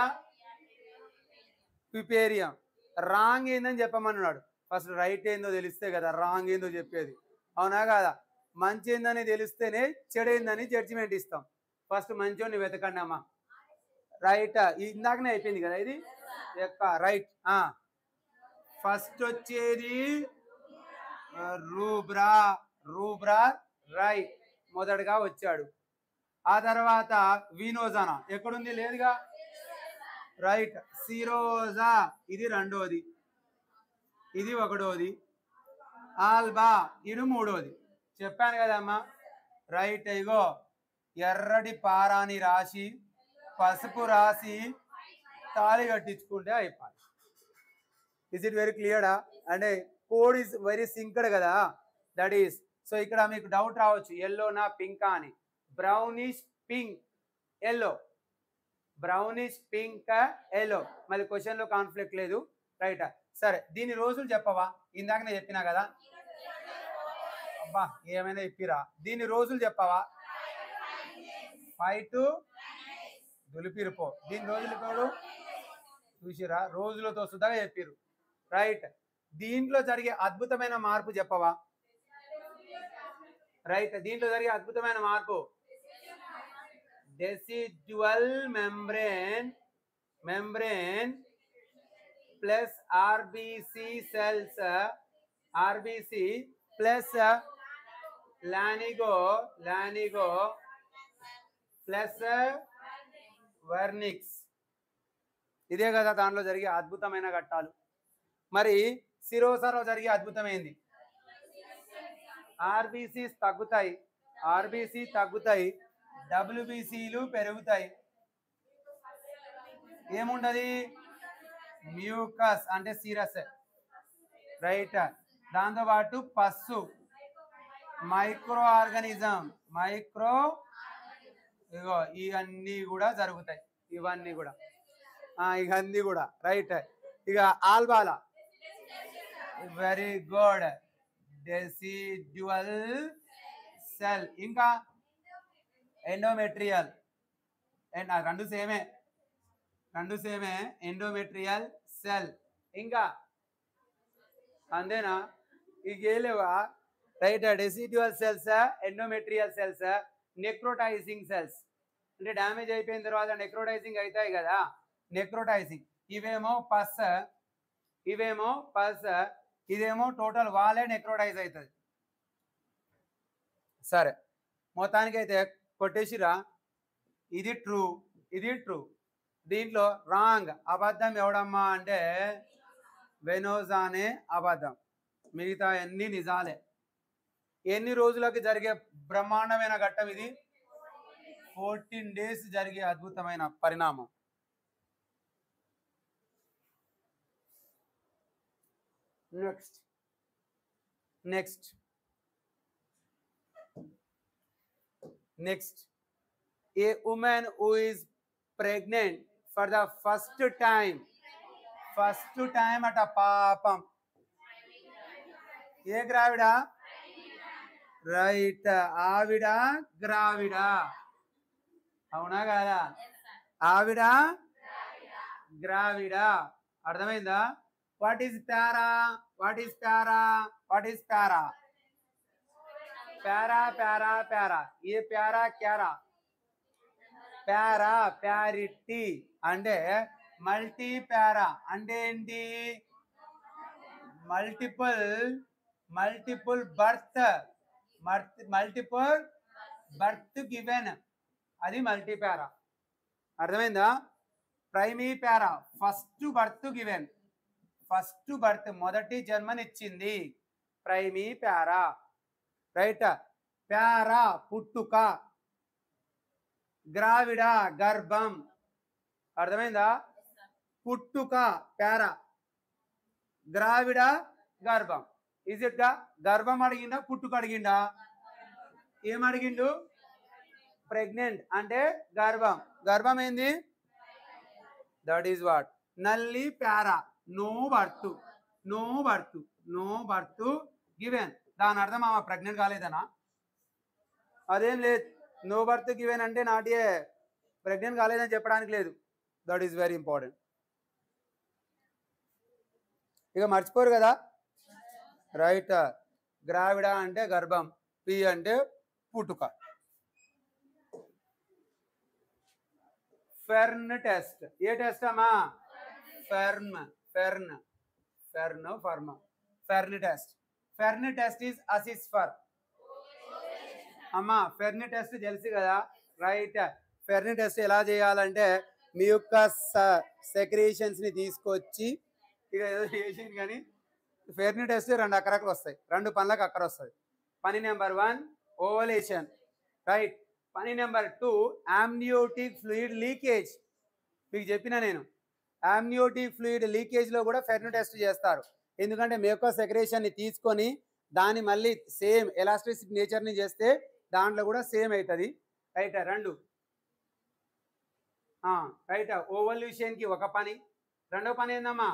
puerperium wrong ఏందని చెప్పమన్నాడు ఫస్ట్ రైట్ ఏందో తెలిస్తే కదా రాంగ్ ఏందో చెప్పేది అవునా కదా మంచి ఏందని తెలిస్తేనే చెడు ఏందని జడ్జిమెంట్ ఇస్తాం ఫస్ట్ మంచోని వెతకండి అమ్మా రైట్ ఇందాకనే అయిపోయింది కదా ఇది యొక్క రైట్ ఫస్ట్ వచ్చేది ఆ, రూబ్రా రూబ్రా రైట్ మొదటగా వచ్చాడు ఆ తర్వాత వినోజన ఎక్కడుంది లేదుగా రైట్ సిరోజా ఇది రెండోది ఇది ఒకటోది ఆల్బా ఇది మూడోది చెప్పాను కదమ్మా రైట్ ఇగో ఎర్రటి పారాని రాసి పసుపు రాసి తాళి కట్టించుకుంటే అయిపోయి ఇస్ ఇట్ వెరీ క్లియరా అంటే కోడ్ ఇస్ వెరీ సింక్డ్ కదా దట్ ఈస్ సో ఇక్కడ మీకు డౌట్ రావచ్చు ఎల్లోనా పింకా అని brownish pink yellow brownish pink yellow మళ్ళీ క్వశ్చన్లో కాన్ఫ్లిక్ట్ లేదు రైట్ సరే దీని రోజులు చెప్పవా ఇందాకనే చెప్పినా కదా అబ్బా ఏమైనా చెప్పిరా దీని రోజులు చెప్పవా ఫైవ్ టు దులిపిరిపో దీని రోజులు ఇప్పుడు చూసిరా రోజులతో సుధాగా చెప్పిరు రైట్ దీంట్లో జరిగే అద్భుతమైన మార్పు చెప్పవా రైట్ దీంట్లో జరిగే అద్భుతమైన మార్పు decidual membrane membrane plus RBC cells RBC plus lanugo lanugo plus vernix ఇదే కదా దాంట్లో జరిగే అద్భుతమైన ఘట్టాలు మరి సిరోసలో జరిగే అద్భుతమైంది ఆర్బీసీస్ తగ్గుతాయి ఆర్బీసీ తగ్గుతాయి డబ్ల్యూబీసీలు పెరుగుతాయి ఏముంటది మ్యూకస్ అంటే సిరస్ రైట్ దాంతోపాటు పస్సు మైక్రో ఆర్గానిజం మైక్రో ఇగో ఇవన్నీ కూడా జరుగుతాయి ఇవన్నీ కూడా ఆ, ఇవన్నీ కూడా రైట్ ఇక ఆల్బాలా వెరీ గుడ్ డెసిడ్యువల్ సెల్ ఇంకా ఎండోమెట్రియల్ అండ్ రెండు సేమే రెండు సేమే ఎండోమెట్రియల్ సెల్ ఇంకా అంతేనా ఇక ఏలేవా right decidual cells endometrial cells necrotizing cells అంటే డ్యామేజ్ అయిపోయిన తర్వాత నెక్రోటైజింగ్ అవుతాయి కదా నెక్రోటైజింగ్ ఇవేమో పస్ ఇవేమో పస్ ఇదేమో టోటల్ వాలే నెక్రోటైజ్ అవుతుంది సరే మొత్తానికైతే కొట్టేసిరా ఇది ట్రూ ఇది ట్రూ దీంట్లో రాంగ్ అబద్ధం ఎవడమ్మా అంటే వెనోజానే అబద్ధం మిగతా అన్ని నిజాలే ఎన్ని రోజులకు జరిగే బ్రహ్మాండమైన ఘట్టం ఇది ఫోర్టీన్ డేస్ జరిగే అద్భుతమైన పరిణామం next next next a woman who is pregnant for the first time first time అట పాపం ఏ గ్రావిడా రైట్ ఆవిడ గ్రావిడ అవునా కాదా ఆవిడ గ్రావిడ అర్థమైందా what is para what is para what is para para para para ఏ ప్యారా క్యారా ప్యారా ప్యారిటీ అంటే మల్టీ ప్యారా అంటే ఏంటి multiple multiple birth multiple birth given అది మల్టీ ప్యారా అర్థమైందా primipara first birth given first birth మొదటి జన్మనిచ్చింది primi para right para పుట్టుక గ్రావిడ గర్భం అర్థమైందా పుట్టుక ప్యారా గ్రావిడ గర్భం ఇజ్ ఇట్ గా గర్భం అడిగిండా పుట్టుక అడిగిండా ఏం అడిగిండు ప్రెగ్నెంట్ అంటే గర్భం గర్భం ఏంది that is what nullipara no birth no birth no birth given దాని అర్థం ఆమె ప్రెగ్నెంట్ కాలేదనా అదేం లేదు నో బర్త్ గివెన్ అంటే నాటియే ప్రెగ్నెంట్ కాలేదని చెప్పడానికి లేదు దట్ ఈస్ వెరీ ఇంపార్టెంట్ ఇక మర్చిపోరు కదా రైట్ గ్రావిడ అంటే గర్భం పి అంటే పుట్టుక ఫెర్న్ టెస్ట్ ఏ టెస్ట్ అమ్మా firm fern fern firm fern test fern test is అసిస్ ఫర్ అమ్మా ఫెర్న్ టెస్ట్ తెలుసు కదా రైట్ ఫెర్న్ టెస్ట్ ఎలా చేయాలంటే మీ యొక్క సెక్రేషన్స్ ని తీసుకొచ్చి ఇక ఏదో చేసింది కానీ ఫెర్న్ టెస్ట్ రెండు అక్కరకులు వస్తాయి రెండు పనులకు అక్కర వస్తుంది పని నెంబర్ వన్ ఓవలేషన్ రైట్ పని number two amniotic fluid leakage మీకు చెప్పిన నేను ఆమ్నియోటిక్ ఫ్లూయిడ్ లీకేజ్లో కూడా ఫెర్న్ టెస్ట్ చేస్తారు ఎందుకంటే మేకో సెక్రేషన్ని తీసుకొని దాన్ని మళ్ళీ సేమ్ ఎలాస్టిసిటీ నేచర్ని చేస్తే దాంట్లో కూడా సేమ్ అవుతుంది రైట్ రెండు రైట్ ఓవల్యూషన్కి ఒక పని రెండో పని ఏందమ్మా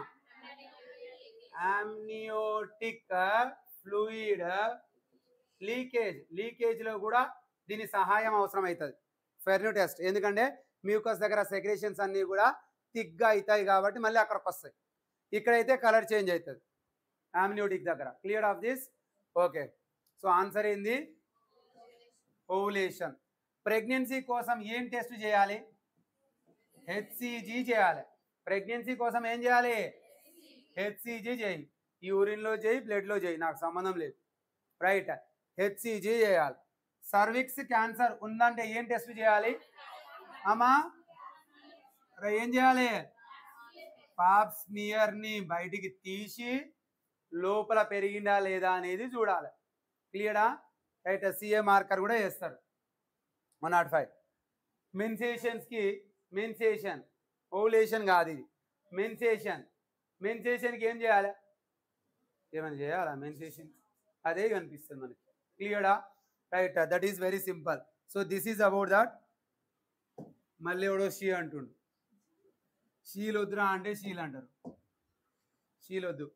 ఆమ్నియోటిక్ ఫ్లూయిడ్ లీకేజ్ లీకేజ్లో కూడా దీని సహాయం అవసరం అవుతుంది ఫెర్ను టెస్ట్ ఎందుకంటే మ్యూకస్ దగ్గర సెక్రేషన్స్ అన్నీ కూడా థిక్గా అవుతాయి కాబట్టి మళ్ళీ అక్కడికి వస్తాయి ఇక్కడైతే కలర్ చేంజ్ అవుతుంది ఆమ్నియోటిక్ దగ్గర clear of this okay so answer ఏంది ఓవులేషన్ ప్రెగ్నెన్సీ కోసం ఏం టెస్ట్ చేయాలి హెచ్సిజీ చేయాలి ప్రెగ్నెన్సీ కోసం ఏం చేయాలి హెచ్సిజీ చేయి యూరిన్లో చేయి బ్లడ్లో చేయి నాకు సంబంధం లేదు రైట్ హెచ్సిజీ చేయాలి సర్విక్స్ క్యాన్సర్ ఉందంటే ఏం టెస్ట్ చేయాలి అమ్మా రే, ఏం చేయాలి పాప్ స్మియర్ని బయటికి తీసి లోపల పెరిగిందా లేదా అనేది చూడాలి క్లియరా రైట్ సిఏ మార్కర్ కూడా వేస్తారు వన్ నాట్ ఫైవ్ మెన్సేషన్స్కి మెన్సేషన్ ఓవులేషన్ కాదు ఇది మెన్సేషన్ మెన్సేషన్కి ఏం చేయాలి ఏమైనా చేయాలా మెన్సేషన్ అదే కనిపిస్తుంది మనకి క్లియరా right that is very simple so this is about that మళ్ళీ ఎవడో షీ అంటుండు షీల్ వద్దురా అంటే షీల్ అంటారు షీల్ వద్దు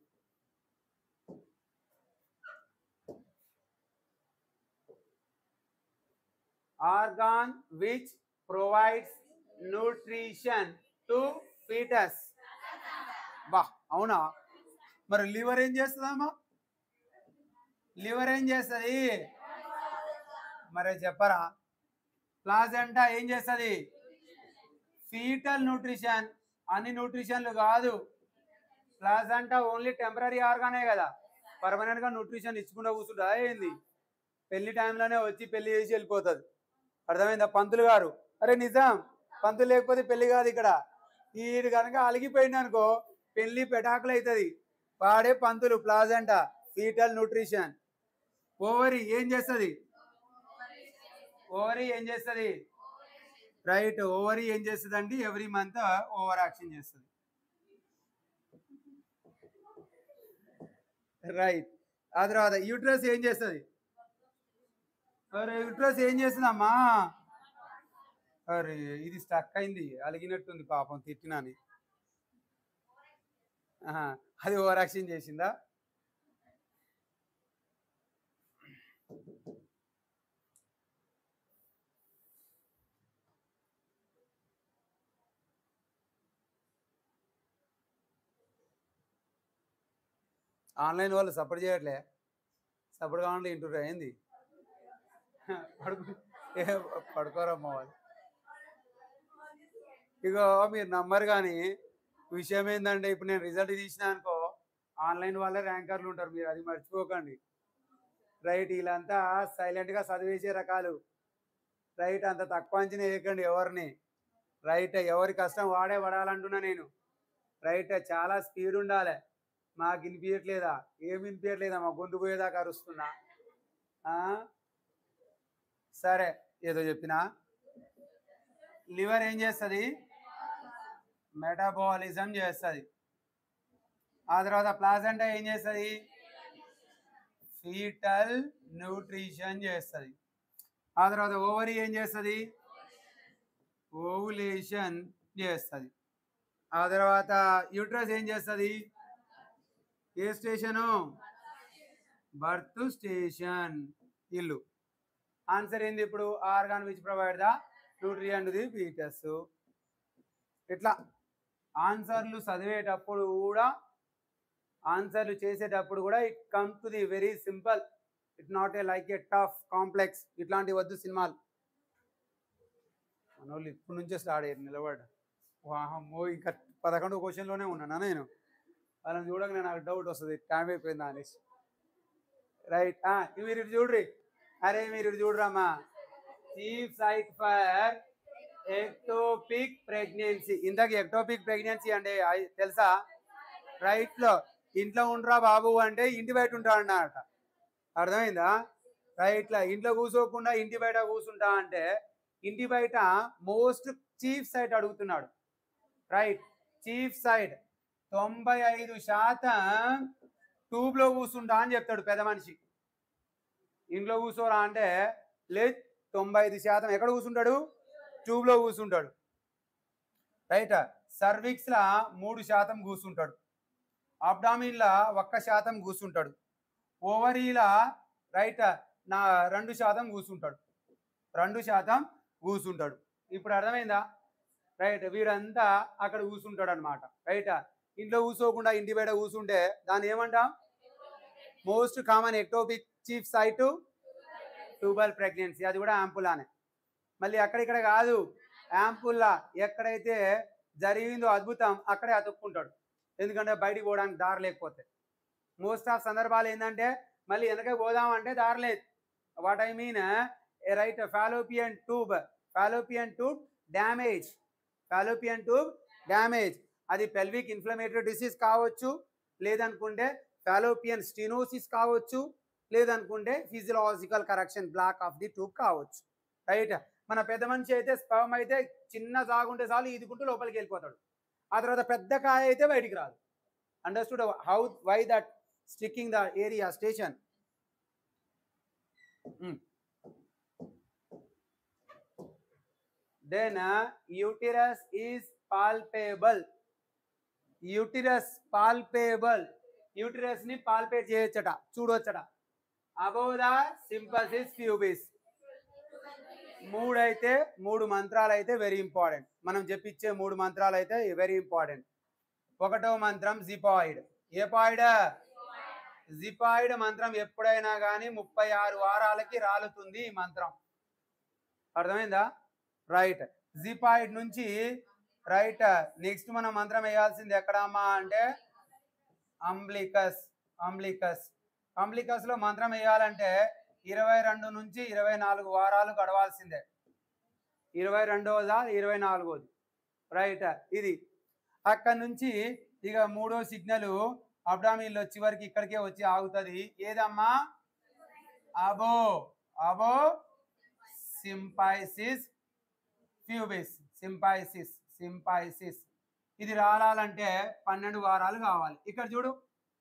organ which provides nutrition to fetus బా అవునా మరి లివర్ ఏం చేస్తుందమ్మా లివర్ ఏం చేస్తుంది మరి చెప్పరా ప్లాజంటా ఏం చేస్తుంది ఫీటల్ న్యూట్రిషన్ అన్ని న్యూట్రిషన్లు కాదు ప్లాజంటా ఓన్లీ టెంపరీ ఆర్గానే కదా పర్మనెంట్ గా న్యూట్రిషన్ ఇచ్చుకుంటూ కూర్చుంటా ఏంది పెళ్లి టైంలోనే వచ్చి పెళ్లి చేసి వెళ్ళిపోతుంది అర్థమైందా పంతులు గారు అరే నిజం పంతులు లేకపోతే పెళ్లి కాదు ఇక్కడ ఈడు కనుక అలిగిపోయింది అనుకో పెళ్లి పెటాకులు అవుతుంది వాడే పంతులు ప్లాజంటా ఫీటల్ న్యూట్రిషన్ ఓవరి ఏం చేస్తుంది ఓవరీ ఏం చేస్తుంది రైట్ ఓవరీ ఏం చేస్తుంది అంటే ఎవ్రీ మంత్ ఓవర్ యాక్షన్ చేస్తుంది రైట్ ఆ తర్వాత యూట్రస్ ఏం చేస్తుంది అరే యూట్రస్ ఏం చేస్తుందమ్మా అరే ఇది స్టక్ అయింది అలిగినట్టుంది పాపం తిట్టినాని ఆహా, అది ఓవర్ యాక్షన్ చేసిందా ఆన్లైన్ వాళ్ళు సపోర్ట్ చేయట్లే సపోర్ట్ కావాలంటే ఇంటూ ఏంది పడుకో ఏ పడుకోరమ్మా వాళ్ళు ఇగో మీరు నమ్మరు కానీ విషయం ఏంటంటే ఇప్పుడు నేను రిజల్ట్ తీసిన అనుకో ఆన్లైన్ వాళ్ళే ర్యాంకర్లు ఉంటారు మీరు అది మర్చిపోకండి రైట్ వీళ్ళంతా సైలెంట్గా చదివేసే రకాలు రైట్ అంత తక్కువ అంచనా వేయకండి ఎవరిని రైట్ ఎవరి కష్టం వాడే పడాలంటున్నా నేను రైట్ చాలా స్పీడ్ ఉండాలి మాకు వినిపించట్లేదా ఏం వినిపించట్లేదా మా గొంతు పోయేదాకా అరుస్తున్నా ఆ? సరే ఏదో చెప్పినా లివర్ ఏం చేస్తుంది మెటాబాలిజం చేస్తుంది ఆ తర్వాత ప్లాజంటా ఏం చేస్తుంది ఫీటల్ న్యూట్రిషన్ చేస్తుంది ఆ తర్వాత ఓవరీ ఏం చేస్తుంది ఓవులేషన్ చేస్తుంది ఆ తర్వాత యూట్రస్ ఏం చేస్తుంది ఏ స్టేషను బర్త్ స్టేషన్ ఇల్లు ఆన్సర్ ఏంది ఇప్పుడు organ which provide the nutrient the fetus ఇట్లా ఆన్సర్లు చదివేటప్పుడు కూడా ఆన్సర్లు చేసేటప్పుడు కూడా it come to the very simple it not a like a tough complex ఇట్లాంటి వద్దు సినిమాలు మనోళ్ళు ఇప్పటి నుంచే స్టార్ట్ అయ్యారు నిలబడ్డ వాహమ్మో ఇంకా పదకొండు క్వశ్చన్లోనే ఉన్నానా నేను వాళ్ళని చూడగానే నాకు డౌట్ వస్తుంది టైం అయిపోయిందా అనేసి రైట్ మీరు ఇటు చూడ్రి అరే మీరు ఇటు చూడరమ్మా chief site for ectopic pregnancy ఇందాక ఎక్టోపిక్ ప్రెగ్నెన్సీ అంటే ఐ- తెలుసా రైట్ లో ఇంట్లో ఉండరా బాబు అంటే ఇంటి బయట ఉంటా అన్నమాట అర్థమైందా రైట్ లో ఇంట్లో కూర్చోకుండా ఇంటి బయట కూర్చుంటా అంటే ఇంటి బయట మోస్ట్ చీఫ్ సైట్ అడుగుతున్నాడు రైట్ చీఫ్ సైడ్ తొంభై ఐదు శాతం ట్యూబ్ లో కూర్చుంటా అని చెప్తాడు పెద్ద మనిషి ఇంట్లో కూర్చోరా అంటే లేదు తొంభై ఐదు శాతం ఎక్కడ కూర్చుంటాడు ట్యూబ్ లో కూర్చుంటాడు రైట్ సర్విక్స్ లా మూడు శాతం కూర్చుంటాడు అబ్డామిన్ లా ఒక్క శాతం కూర్చుంటాడు ఓవరీలా రైట్ నా రెండు శాతం కూర్చుంటాడు రెండు శాతం కూర్చుంటాడు ఇప్పుడు అర్థమైందా రైట్ వీడంతా అక్కడ కూర్చుంటాడు అనమాట రైట్ ఇంట్లో కూర్చోకుండా ఇంటి బయట కూర్చుంటే దాన్ని ఏమంటాం most common ectopic chief site tubal pregnancy అది కూడా యాంపులానే మళ్ళీ అక్కడిక్కడ కాదు యాంపుల్లా ఎక్కడైతే జరిగిందో అద్భుతం అక్కడే అతుక్కుంటాడు ఎందుకంటే బయటికి పోవడానికి దారి లేకపోతే మోస్ట్ ఆఫ్ సందర్భాలు ఏంటంటే మళ్ళీ వెనక పోదామంటే దారి లేదు what I mean right fallopian tube fallopian tube damage fallopian tube damage అది పెల్విక్ ఇన్ఫ్లమేటరీ డిసీజ్ కావచ్చు లేదనుకుంటే ఫాలోపియన్ స్టినోసిస్ కావచ్చు లేదనుకుంటే physiological correction block of the tube కావచ్చు రైట్ మన పెద్ద మనిషి అయితే స్పర్మ్ అయితే చిన్న సాగుంటే చాలు ఈదుకుంటూ లోపలికి వెళ్ళిపోతాడు ఆ తర్వాత పెద్ద కాయ అయితే బయటికి రాదు understood how why that sticking the area station then uh, uterus is palpable uterus palpable uterus ని పాల్పేట్ చేయొచ్చట చూడొచ్చట అబౌవ్ ద సింపసిస్ ప్యూబిస్ మూడు అయితే మూడు మంత్రాలు అయితే వెరీ ఇంపార్టెంట్ మనం చెప్పించే మూడు మంత్రాలు అయితే వెరీ ఇంపార్టెంట్ ఒకటో మంత్రం జిపాయిడ్ ఏ పాయిడ్ జిపాయిడ్ మంత్రం ఎప్పుడైనా కానీ ముప్పై ఆరు వారాలకి రాలుతుంది ఈ మంత్రం అర్థమైందా రైట్ జిపాయిడ్ నుంచి రైట్ నెక్స్ట్ మనం మంత్రం వేయాల్సింది ఎక్కడమ్మా అంటే అంబ్లికస్ అంబ్లికస్ అంబ్లికస్ లో మంత్రం వేయాలంటే ఇరవై రెండు నుంచి ఇరవై నాలుగు వారాలు గడవాల్సిందే ఇరవై రెండవదా ఇరవై నాలుగోది రైట్ ఇది అక్కడ నుంచి ఇక మూడో సిగ్నల్ అబ్డామిన్లో చివరికి ఇక్కడికే వచ్చి ఆగుతుంది ఏదమ్మా అబో అబో సింపైసిస్ ఫ్యూబిస్ సింపైసిస్ సింపైసిస్ ఇది రాలాలంటే పన్నెండు వారాలు కావాలి ఇక్కడ చూడు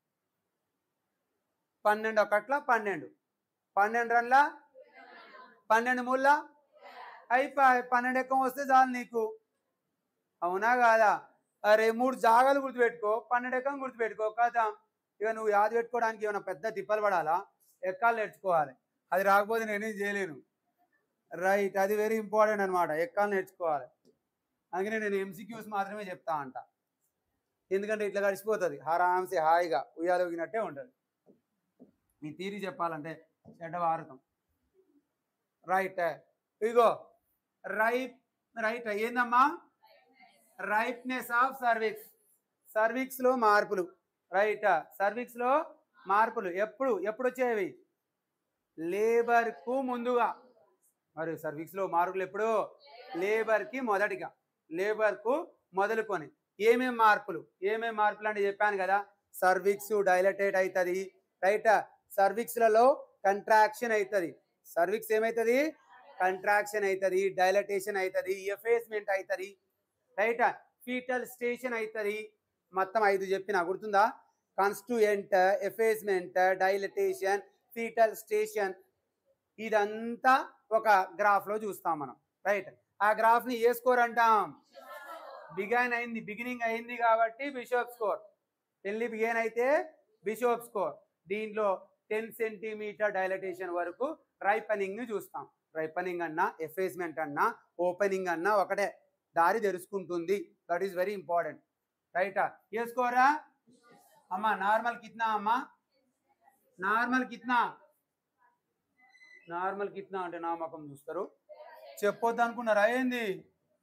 పన్నెండు ఒకట్ల పన్నెండు పన్నెండు రన్ల పన్నెండు ముళ్ళ అయిపోయి పన్నెండు ఎక్కువ వస్తే చాలు నీకు అవునా కాదా అరే మూడు జాగాలు గుర్తుపెట్టుకో పన్నెండు ఎక్కం గుర్తుపెట్టుకో కదా ఇక నువ్వు యాద పెట్టుకోవడానికి ఏమైనా పెద్ద తిప్పలు పడాలా ఎక్కాలు నేర్చుకోవాలి అది రాకపోతే నేనేం చేయలేను రైట్ అది వెరీ ఇంపార్టెంట్ అనమాట ఎక్కాలు నేర్చుకోవాలి అందుకనే నేను ఎంసీక్యూస్ మాత్రమే చెప్తా అంట ఎందుకంటే ఇట్లా గడిచిపోతుంది ఆరాంసే హాయిగా ఉయ్యాలోగినట్టే ఉంటుంది మీ తీరి చెప్పాలంటే చెడ్డ వారకం రైట్ ఇగో రైప్ రైట్ ఏందమ్మా రైప్నెస్ ఆఫ్ సర్విక్స్ సర్విక్స్ లో మార్పులు రైట్ సర్విక్స్ లో మార్పులు ఎప్పుడు ఎప్పుడు వచ్చేవి లేబర్ కు ముందుగా మరి సర్విక్స్ లో మార్పులు ఎప్పుడు లేబర్ కి మొదటిగా లేబర్ కు మొదలుకొని ఏమేం మార్పులు ఏమేం మార్పులు అంటే చెప్పాను కదా సర్విక్స్ డైలటేట్ అవుతుంది రైట్ సర్విక్స్ లలో కంట్రాక్షన్ అవుతుంది సర్విక్స్ ఏమవుతుంది కంట్రాక్షన్ అవుతుంది డైలటేషన్ అవుతుంది ఎఫేస్మెంట్ అవుతుంది రైట్ ఫీటల్ స్టేషన్ అవుతుంది మొత్తం ఐదు చెప్పిన గుర్తుందా constituent effacement dilatation fetal station ఇదంతా ఒక గ్రాఫ్ లో చూస్తాం మనం రైట్ ఆ గ్రాఫ్ ని ఏ స్కోర్ అంటాం బిగైన్ అయింది బిగినింగ్ అయింది కాబట్టి బిషప్ స్కోర్ పెళ్లి బిగైన్ అయితే బిషప్ స్కోర్ దీంట్లో టెన్ సెంటీమీటర్ డైలటేషన్ వరకు రైపనింగ్ ని చూస్తాం రైపనింగ్ అన్నా ఎఫేస్మెంట్ అన్నా ఓపెనింగ్ అన్నా ఒకటే దారి తెరుచుకుంటుంది దట్ ఈస్ వెరీ ఇంపార్టెంట్ రైటా ఏ స్కోరా అమ్మా నార్మల్ కిత్నా అమ్మా నార్మల్ కిత్నా నార్మల్ కిత్నా అంటే నా ముఖం చూస్తారు చెప్పొద్దు అనుకున్నారా ఏంది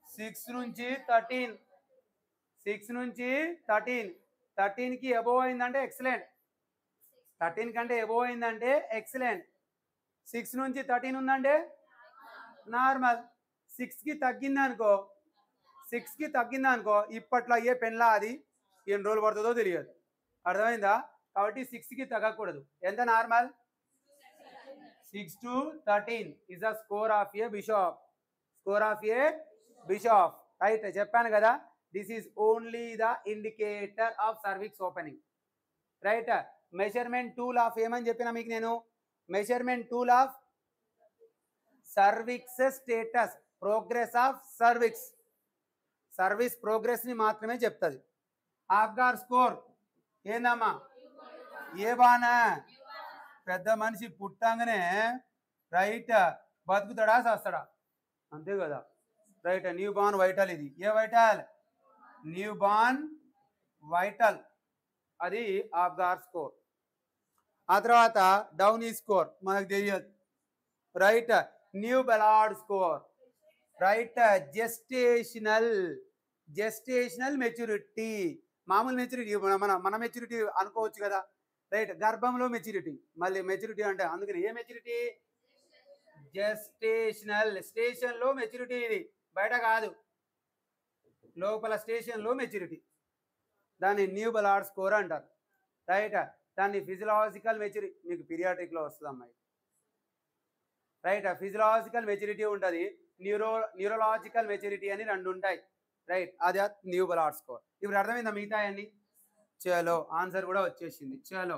సిక్స్ నుంచి థర్టీన్ సిక్స్ నుంచి థర్టీన్ థర్టీన్కి ఎబోవ్ అయిందంటే ఎక్సలెంట్ థర్టీన్ కంటే ఎబోవ్ అయిందంటే ఎక్సలెంట్ సిక్స్ నుంచి థర్టీన్ ఉందంటే నార్మల్ సిక్స్కి తగ్గింది అనుకో సిక్స్కి తగ్గింది అనుకో ఇప్పట్లో అయ్యే పెన్లా అది ఎన్ని రోజులు పడుతుందో తెలియదు అర్థమైందా కాబట్టి సిక్స్కి తగ్గకూడదు ఎంత normal six to thirteen is the score of a Bishop score of a Bishop right చెప్పాను కదా this is only the indicator of cervix opening right measurement tool of ఏమని చెప్పిన మీకు నేను measurement tool of cervix status progress of cervix service progress ని మాత్రమే చెప్తుంది ఆఫ్గార్ score ఏందమ్మా ఏ బానా పెద్ద మనిషి పుట్టంగానే రైట్ బతుకుతాడా చేస్తాడా అంతే కదా రైట్ న్యూ బార్న్ వైటల్ ఇది ఏ వైటల్ న్యూ బార్న్ వైటల్ అది ఆఫ్గార్ స్కోర్ ఆ తర్వాత డౌన్ ఈ స్కోర్ మనకు తెలియదు right new Ballard score right gestational gestational maturity మామూలు మెచ్యూరిటీ మన మన మన మెచ్యూరిటీ అనుకోవచ్చు కదా రైట్ గర్భంలో మెచ్యూరిటీ మళ్ళీ మెచ్యూరిటీ అంటే అందుకని ఏ మెచ్యూరిటీ జెస్టేషనల్ స్టేషన్ లో మెచ్యూరిటీ ఇది బయట కాదు లోపల స్టేషన్ లో మెచ్యూరిటీ దాన్ని న్యూ బలాడ్ స్కోర్ అంటారు రైట్ దాన్ని ఫిజియలాజికల్ మెచ్యూరిటీ మీకు పీరియాట్రిక్ లో వస్తుంది అమ్మాయి రైట్ ఫిజియలాజికల్ మెచ్యూరిటీ ఉంటుంది న్యూరో న్యూరలాజికల్ మెచ్యూరిటీ అని రెండు ఉంటాయి రైట్ అది న్యూ బలాడ్ స్కోర్ ఇప్పుడు అర్థమైందా మిగతా అన్ని చలో ఆన్సర్ కూడా వచ్చేసింది చలో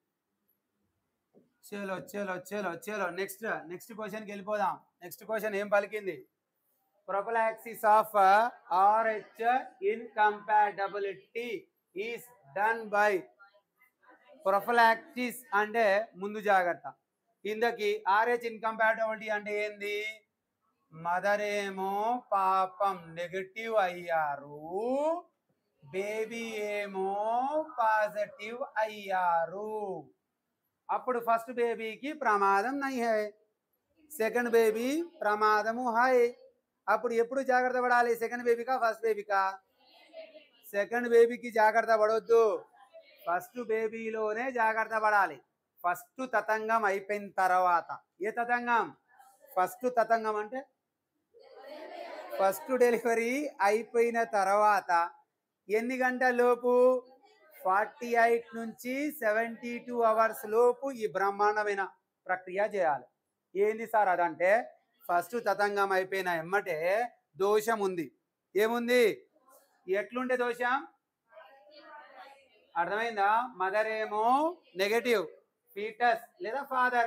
చలో చలో చలో చలో నెక్స్ట్ నెక్స్ట్ క్వశ్చన్కి వెళ్ళిపోదాం నెక్స్ట్ క్వశ్చన్ ఏం పలికింది prophylaxis of Rh incompatibility is done by prophylaxis అంటే ముందు జాగ్రత్త కిందకి ఆర్హెచ్ ఇన్కంపాటబిలిటీ అంటే ఏంది మదర్ ఏమో పాపం నెగటివ్ అయ్యారు బేబీ ఏమో పాజిటివ్ అయ్యారు అప్పుడు ఫస్ట్ బేబీకి ప్రమాదం నై హై సెకండ్ బేబీ ప్రమాదము హై అప్పుడు ఎప్పుడు జాగ్రత్త పడాలి సెకండ్ బేబీకా ఫస్ట్ బేబీకా సెకండ్ బేబీకి జాగ్రత్త పడవద్దు ఫస్ట్ బేబీలోనే జాగ్రత్త పడాలి ఫస్ట్ తతంగం అయిపోయిన తర్వాత ఏ తతంగం ఫస్ట్ తతంగం అంటే ఫస్ట్ డెలివరీ అయిపోయిన తర్వాత ఎన్ని గంటల లోపు ఫార్టీ ఎయిట్ నుంచి సెవెంటీ టూ అవర్స్ లోపు ఈ బ్రహ్మాండమైన ప్రక్రియ చేయాలి ఏంది సార్ అదంటే ఫస్ట్ తతంగం అయిపోయిన ఎమ్మటే దోషం ఉంది ఏముంది ఎట్లుంటే దోషం అర్థమైందా మదర్ ఏమో నెగటివ్ ఫీటస్ లేదా ఫాదర్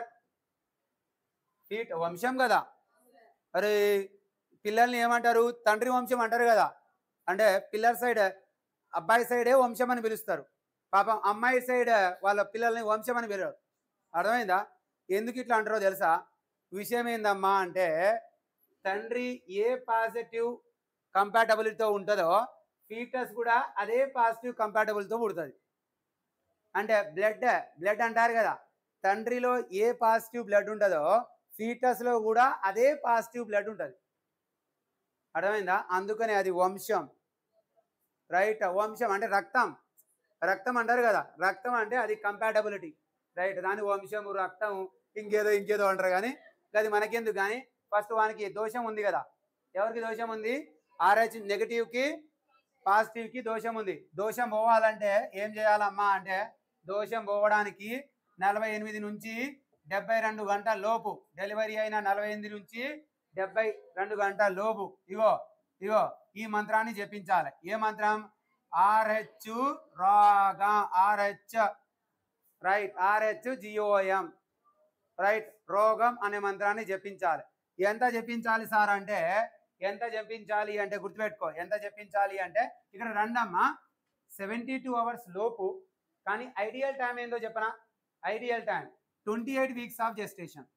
ఫీట్ వంశం కదా అరే పిల్లల్ని ఏమంటారు తండ్రి వంశం అంటారు కదా అంటే పిల్లర్ సైడ్ అబ్బాయి సైడే వంశం అని పిలుస్తారు పాపం అమ్మాయి సైడ్ వాళ్ళ పిల్లల్ని వంశం అని పిలవరు అర్థమైందా ఎందుకు ఇట్లా అంటారో తెలుసా విషయం ఏందమ్మా అంటే తండ్రి ఏ పాజిటివ్ కంపాటబిలిటీతో ఉంటుందో ఫీటస్ కూడా అదే పాజిటివ్ కంపాటబుల్తో పుడుతుంది అంటే బ్లడ్ బ్లడ్ అంటారు కదా తండ్రిలో ఏ పాజిటివ్ బ్లడ్ ఉంటుందో ఫీటస్లో కూడా అదే పాజిటివ్ బ్లడ్ ఉంటుంది అర్థమైందా అందుకని అది వంశం రైట్ వంశం అంటే రక్తం రక్తం అంటారు కదా రక్తం అంటే అది కంపాటబిలిటీ రైట్ దాని వంశము రక్తం ఇంకేదో ఇంకేదో అంటారు కానీ అది మనకెందుకు కానీ ఫస్ట్ వానికి దోషం ఉంది కదా ఎవరికి దోషం ఉంది ఆర్హెచ్ నెగిటివ్కి పాజిటివ్కి దోషం ఉంది దోషం పోవాలంటే ఏం చేయాలమ్మా అంటే దోషం పోవడానికి నలభై ఎనిమిది నుంచి డెబ్బై రెండు గంటల లోపు డెలివరీ అయిన నలభై ఎనిమిది నుంచి డెబ్బై రెండు గంటల లోపు ఇగో ఇగో ఈ మంత్రాన్ని జపించాలి ఏ మంత్రం ఆర్హెచ్ రాగా Rh right RhoGAM right RhoGAM అనే మంత్రాన్ని జపించాలి ఎంత జపించాలి సార్ అంటే ఎంత జపించాలి అంటే గుర్తుపెట్టుకో ఎంత జపించాలి అంటే ఇక్కడ రండమ్మా సెవెంటీ టూ అవర్స్ లోపు కానీ ఐడియల్ టైం ఏందో చెప్పనా ideal time twenty eight weeks of gestation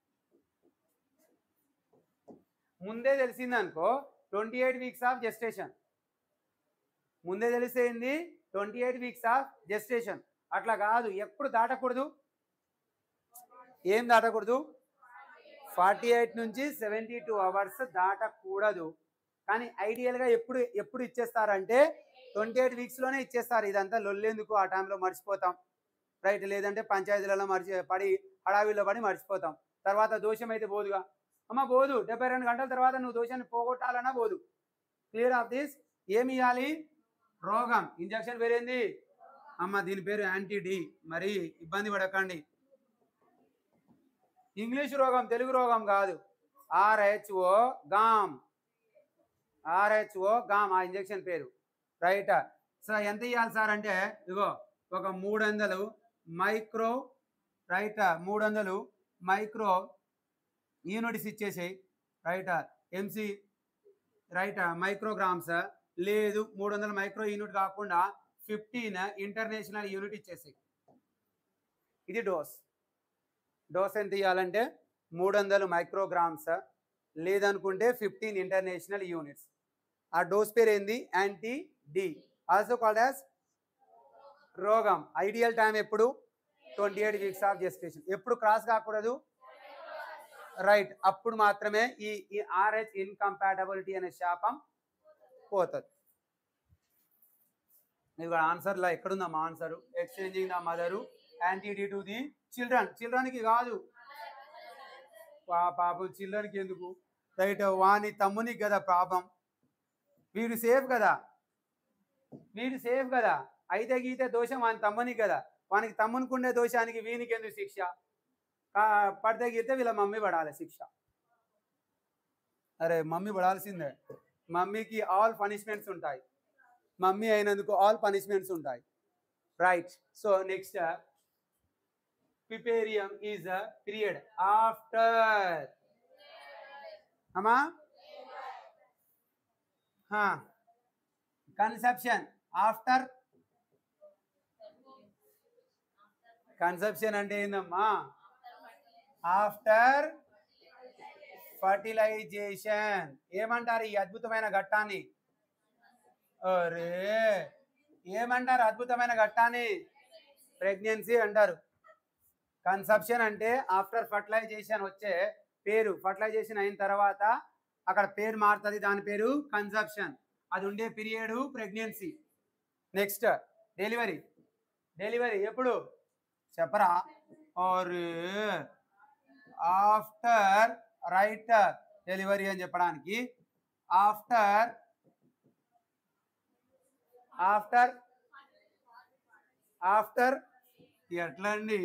ముందే తెలిసింది అనుకో twenty eight weeks of gestation ముందే తెలిసేంది twenty eight weeks of gestation అట్లా కాదు ఎప్పుడు దాటకూడదు ఏం దాటకూడదు ఫార్టీ ఎయిట్ నుంచి సెవెంటీ టూ అవర్స్ దాటకూడదు కానీ ఐడియల్గా ఎప్పుడు ఎప్పుడు ఇచ్చేస్తారంటే ట్వంటీ ఎయిట్ వీక్స్లోనే ఇచ్చేస్తారు ఇదంతా లొల్లేందుకు ఆ టైంలో మర్చిపోతాం రైట్ లేదంటే పంచాయతీలలో మర్చి పడి హడావిల్లో పడి మర్చిపోతాం తర్వాత దోషం అయితే పోదుగా అమ్మ పోదు డెబ్బై రెండు గంటల తర్వాత నువ్వు దోషాన్ని పోగొట్టాలన్నా పోదు క్లియర్ ఆఫ్ దిస్ ఏమి ఇవ్వాలి రోగం ఇంజక్షన్ పేరేంది అమ్మ దీని పేరు యాంటీ డి మరి ఇబ్బంది పడకండి ఇంగ్లీష్ రోగం తెలుగు రోగం కాదు ఆర్హెచ్ఓ గామ్ ఆర్హెచ్ఓ గామ్ ఆ ఇంజక్షన్ పేరు రైట్ సో ఎంత ఇవ్వాలి సార్ అంటే ఇగో ఒక మూడు వందలు మైక్రో రైట్ మూడు వందలు మైక్రో యూనిట్స్ ఇచ్చేసాయి రైట్ ఎంసీ రైట్ మైక్రోగ్రామ్స్ లేదు మూడు వందల మైక్రో యూనిట్ కాకుండా ఫిఫ్టీన్ ఇంటర్నేషనల్ యూనిట్ ఇచ్చేసాయి ఇది డోస్ డోస్ ఎంత ఇవ్వాలంటే మూడు వందలు మైక్రోగ్రామ్స్ లేదనుకుంటే ఫిఫ్టీన్ ఇంటర్నేషనల్ యూనిట్స్ ఆ డోస్ పేరు ఏంది anti D also called as RhoGAM ideal time ఎప్పుడు twenty eight weeks of gestation ఎప్పుడు క్రాస్ కాకూడదు రైట్ అప్పుడు మాత్రమే ఈ ఈ ఆర్హెచ్ ఇన్కంపాటబిలిటీ అనే శాపం పోతుంది మీకు ఆన్సర్లో ఎక్కడుందమ్మా answer exchanging the mother anti to the children చిల్డ్రన్కి కాదు పా- పాపం చిల్డ్రన్కి ఎందుకు రైట్ వాని తమ్మునికి కదా పాపం వీడు సేఫ్ కదా వీడు సేఫ్ కదా అయితే గీతే దోషం వాని తమ్మునికి కదా వానికి తమ్మునికి ఉండే దోషానికి వీనికి ఎందుకు శిక్ష కా- పడితే గీతే వీళ్ళ మమ్మీ పడాలి శిక్ష అరే మమ్మీ పడాల్సిందే మమ్మీకి ఆల్ పనిష్మెంట్స్ ఉంటాయి మమ్మీ అయినందుకు ఆల్ పనిష్మెంట్స్ ఉంటాయి right so next puerperium is a period after అమ్మా కన్సెప్షన్ ఆఫ్టర్ కన్సెప్షన్ అంటే ఏందమ్మా ఆఫ్టర్ ఫర్టిలైజేషన్ ఏమంటారు ఈ అద్భుతమైన ఘట్టాన్ని అరే ఏమంటారు అద్భుతమైన ఘట్టాన్ని ప్రెగ్నెన్సీ అంటారు కన్సెప్షన్ అంటే ఆఫ్టర్ ఫర్టిలైజేషన్ వచ్చే పేరు ఫర్టిలైజేషన్ అయిన తర్వాత అక్కడ పేరు మారుతుంది దాని పేరు కన్సెప్షన్ అది ఉండే period pregnancy next delivery delivery ఎప్పుడు చెప్పరా అరే ఆఫ్టర్ రైట్ డెలివరీ అని చెప్పడానికి ఆఫ్టర్ ఆఫ్టర్ ఆఫ్టర్ ఎట్లా అండి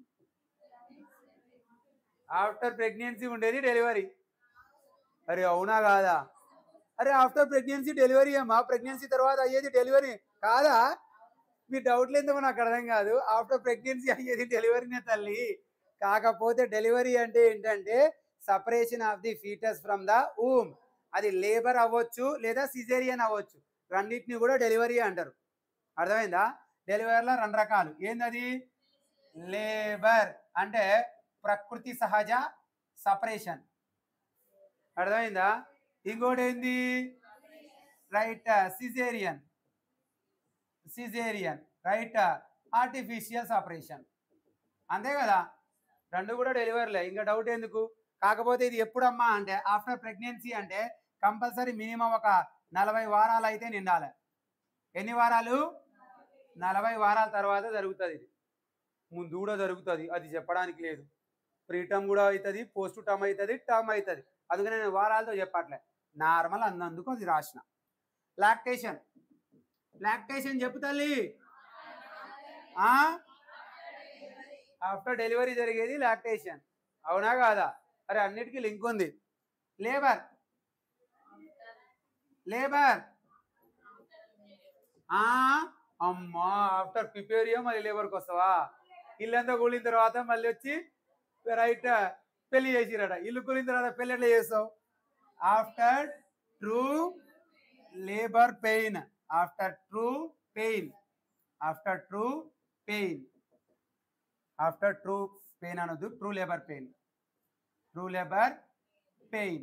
ఆఫ్టర్ ప్రెగ్నెన్సీ ఉండేది డెలివరీ అరే అవునా కాదా అరే ఆఫ్టర్ ప్రెగ్నెన్సీ డెలివరీ అమ్మా ప్రెగ్నెన్సీ తర్వాత అయ్యేది డెలివరీ కాదా మీ డౌట్లు ఏందో నాకు అర్థం కాదు ఆఫ్టర్ ప్రెగ్నెన్సీ అయ్యేది డెలివరీనే తల్లి కాకపోతే డెలివరీ అంటే ఏంటంటే separation of the foetus from the um అది లేబర్ అవ్వచ్చు లేదా సిజేరియన్ అవ్వచ్చు రెండింటిని కూడా డెలివరీ అంటారు అర్థమైందా డెలివరీలో రెండు రకాలు ఏందది లేబర్ అంటే ప్రకృతి సహజ సపరేషన్ అర్థమైందా ఇంకోటి ఏంది right caesarean caesarean right artificial separation అంతే కదా రెండు కూడా డెలివరీలే ఇంకా డౌట్ ఎందుకు కాకపోతే ఇది ఎప్పుడమ్మా అంటే ఆఫ్టర్ ప్రెగ్నెన్సీ అంటే కంపల్సరీ మినిమం ఒక నలభై వారాలు అయితే నిండాలి ఎన్ని వారాలు నలభై వారాల తర్వాత జరుగుతుంది ఇది ముందు కూడా జరుగుతుంది అది చెప్పడానికి లేదు ప్రీ టర్మ్ కూడా అవుతుంది పోస్ట్ టర్మ్ అవుతుంది టర్మ్ అవుతుంది అందుకని నేను వారాలతో చెప్పట్లే నార్మల్ అన్నందుకు అది రాసిన లాక్టేషన్ లాక్టేషన్ చెప్పు తల్లి ఆఫ్టర్ డెలివరీ జరిగేది లాక్టేషన్ అవునా కాదా అరే అన్నిటికీ లింక్ ఉంది లేబర్ లేబర్ ఆ అమ్మా ఆఫ్టర్ ప్రిపేరియో మళ్ళీ లేబర్కి వస్తావా ఇల్లంతా కూలిన తర్వాత మళ్ళీ వచ్చి రైట్ పెళ్లి చేసిరట ఇల్లు కూలిన తర్వాత పెళ్లి ఎట్లా చేస్తావు after true labour pain after true pain after true pain after true pain అనొద్దు true labour pain true labour pain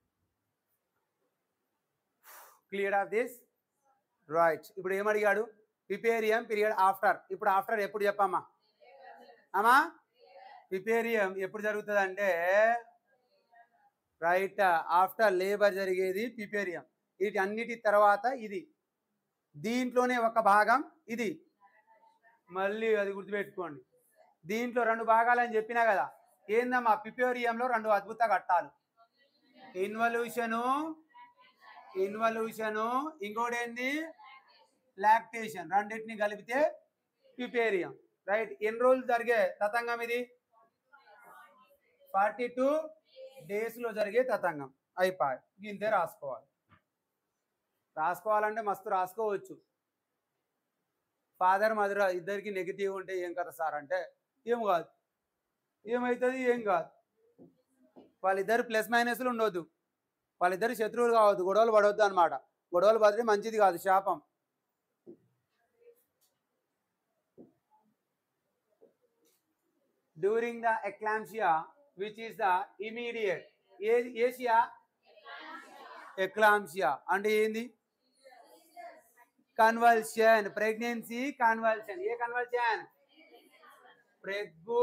clear of this right ఇప్పుడు ఏమడిగాడు పిపేరియం పీరియడ్ ఆఫ్టర్ ఇప్పుడు ఆఫ్టర్ ఎప్పుడు చెప్పమ్మా అమ్మా పిపేరియం ఎప్పుడు జరుగుతుంది అంటే రైట్ ఆఫ్టర్ లేబర్ జరిగేది పిపేరియం వీటి అన్నిటి తర్వాత ఇది దీంట్లోనే ఒక భాగం ఇది మళ్ళీ అది గుర్తుపెట్టుకోండి దీంట్లో రెండు భాగాలు అని చెప్పినా కదా ఏందమ్మా పిప్యోరియంలో రెండు అద్భుత ఘట్టాలు ఇన్వల్యూషను ఇన్వల్యూషను ఇంకోటి ఏంది లాక్టేషన్ రెండింటిని కలిపితే పిపేరియం రైట్ ఎన్ని రోజులు జరిగే తతంగం ఇది ఫార్టీ టూ డేస్లో జరిగే తతంగం అయిపోయి గింతే రాసుకోవాలి రాసుకోవాలంటే మస్తు రాసుకోవచ్చు ఫాదర్ మదర్ ఇద్దరికి నెగిటివ్ ఉంటే ఏం కదా సార్ అంటే ఏం కాదు ఏమవుతుంది ఏం కాదు వాళ్ళిద్దరు ప్లస్ మైనస్లు ఉండొద్దు వాళ్ళిద్దరు శత్రువులు కావద్దు గొడవలు పడవద్దు అనమాట గొడవలు పడితే మంచిది కాదు శాపం during the eclampsia which is the immediate a ఏషియా ఎక్లాంషియా అంటే ఏంది convulsion pregnancy convulsion a convulsion ప్రెగ్గు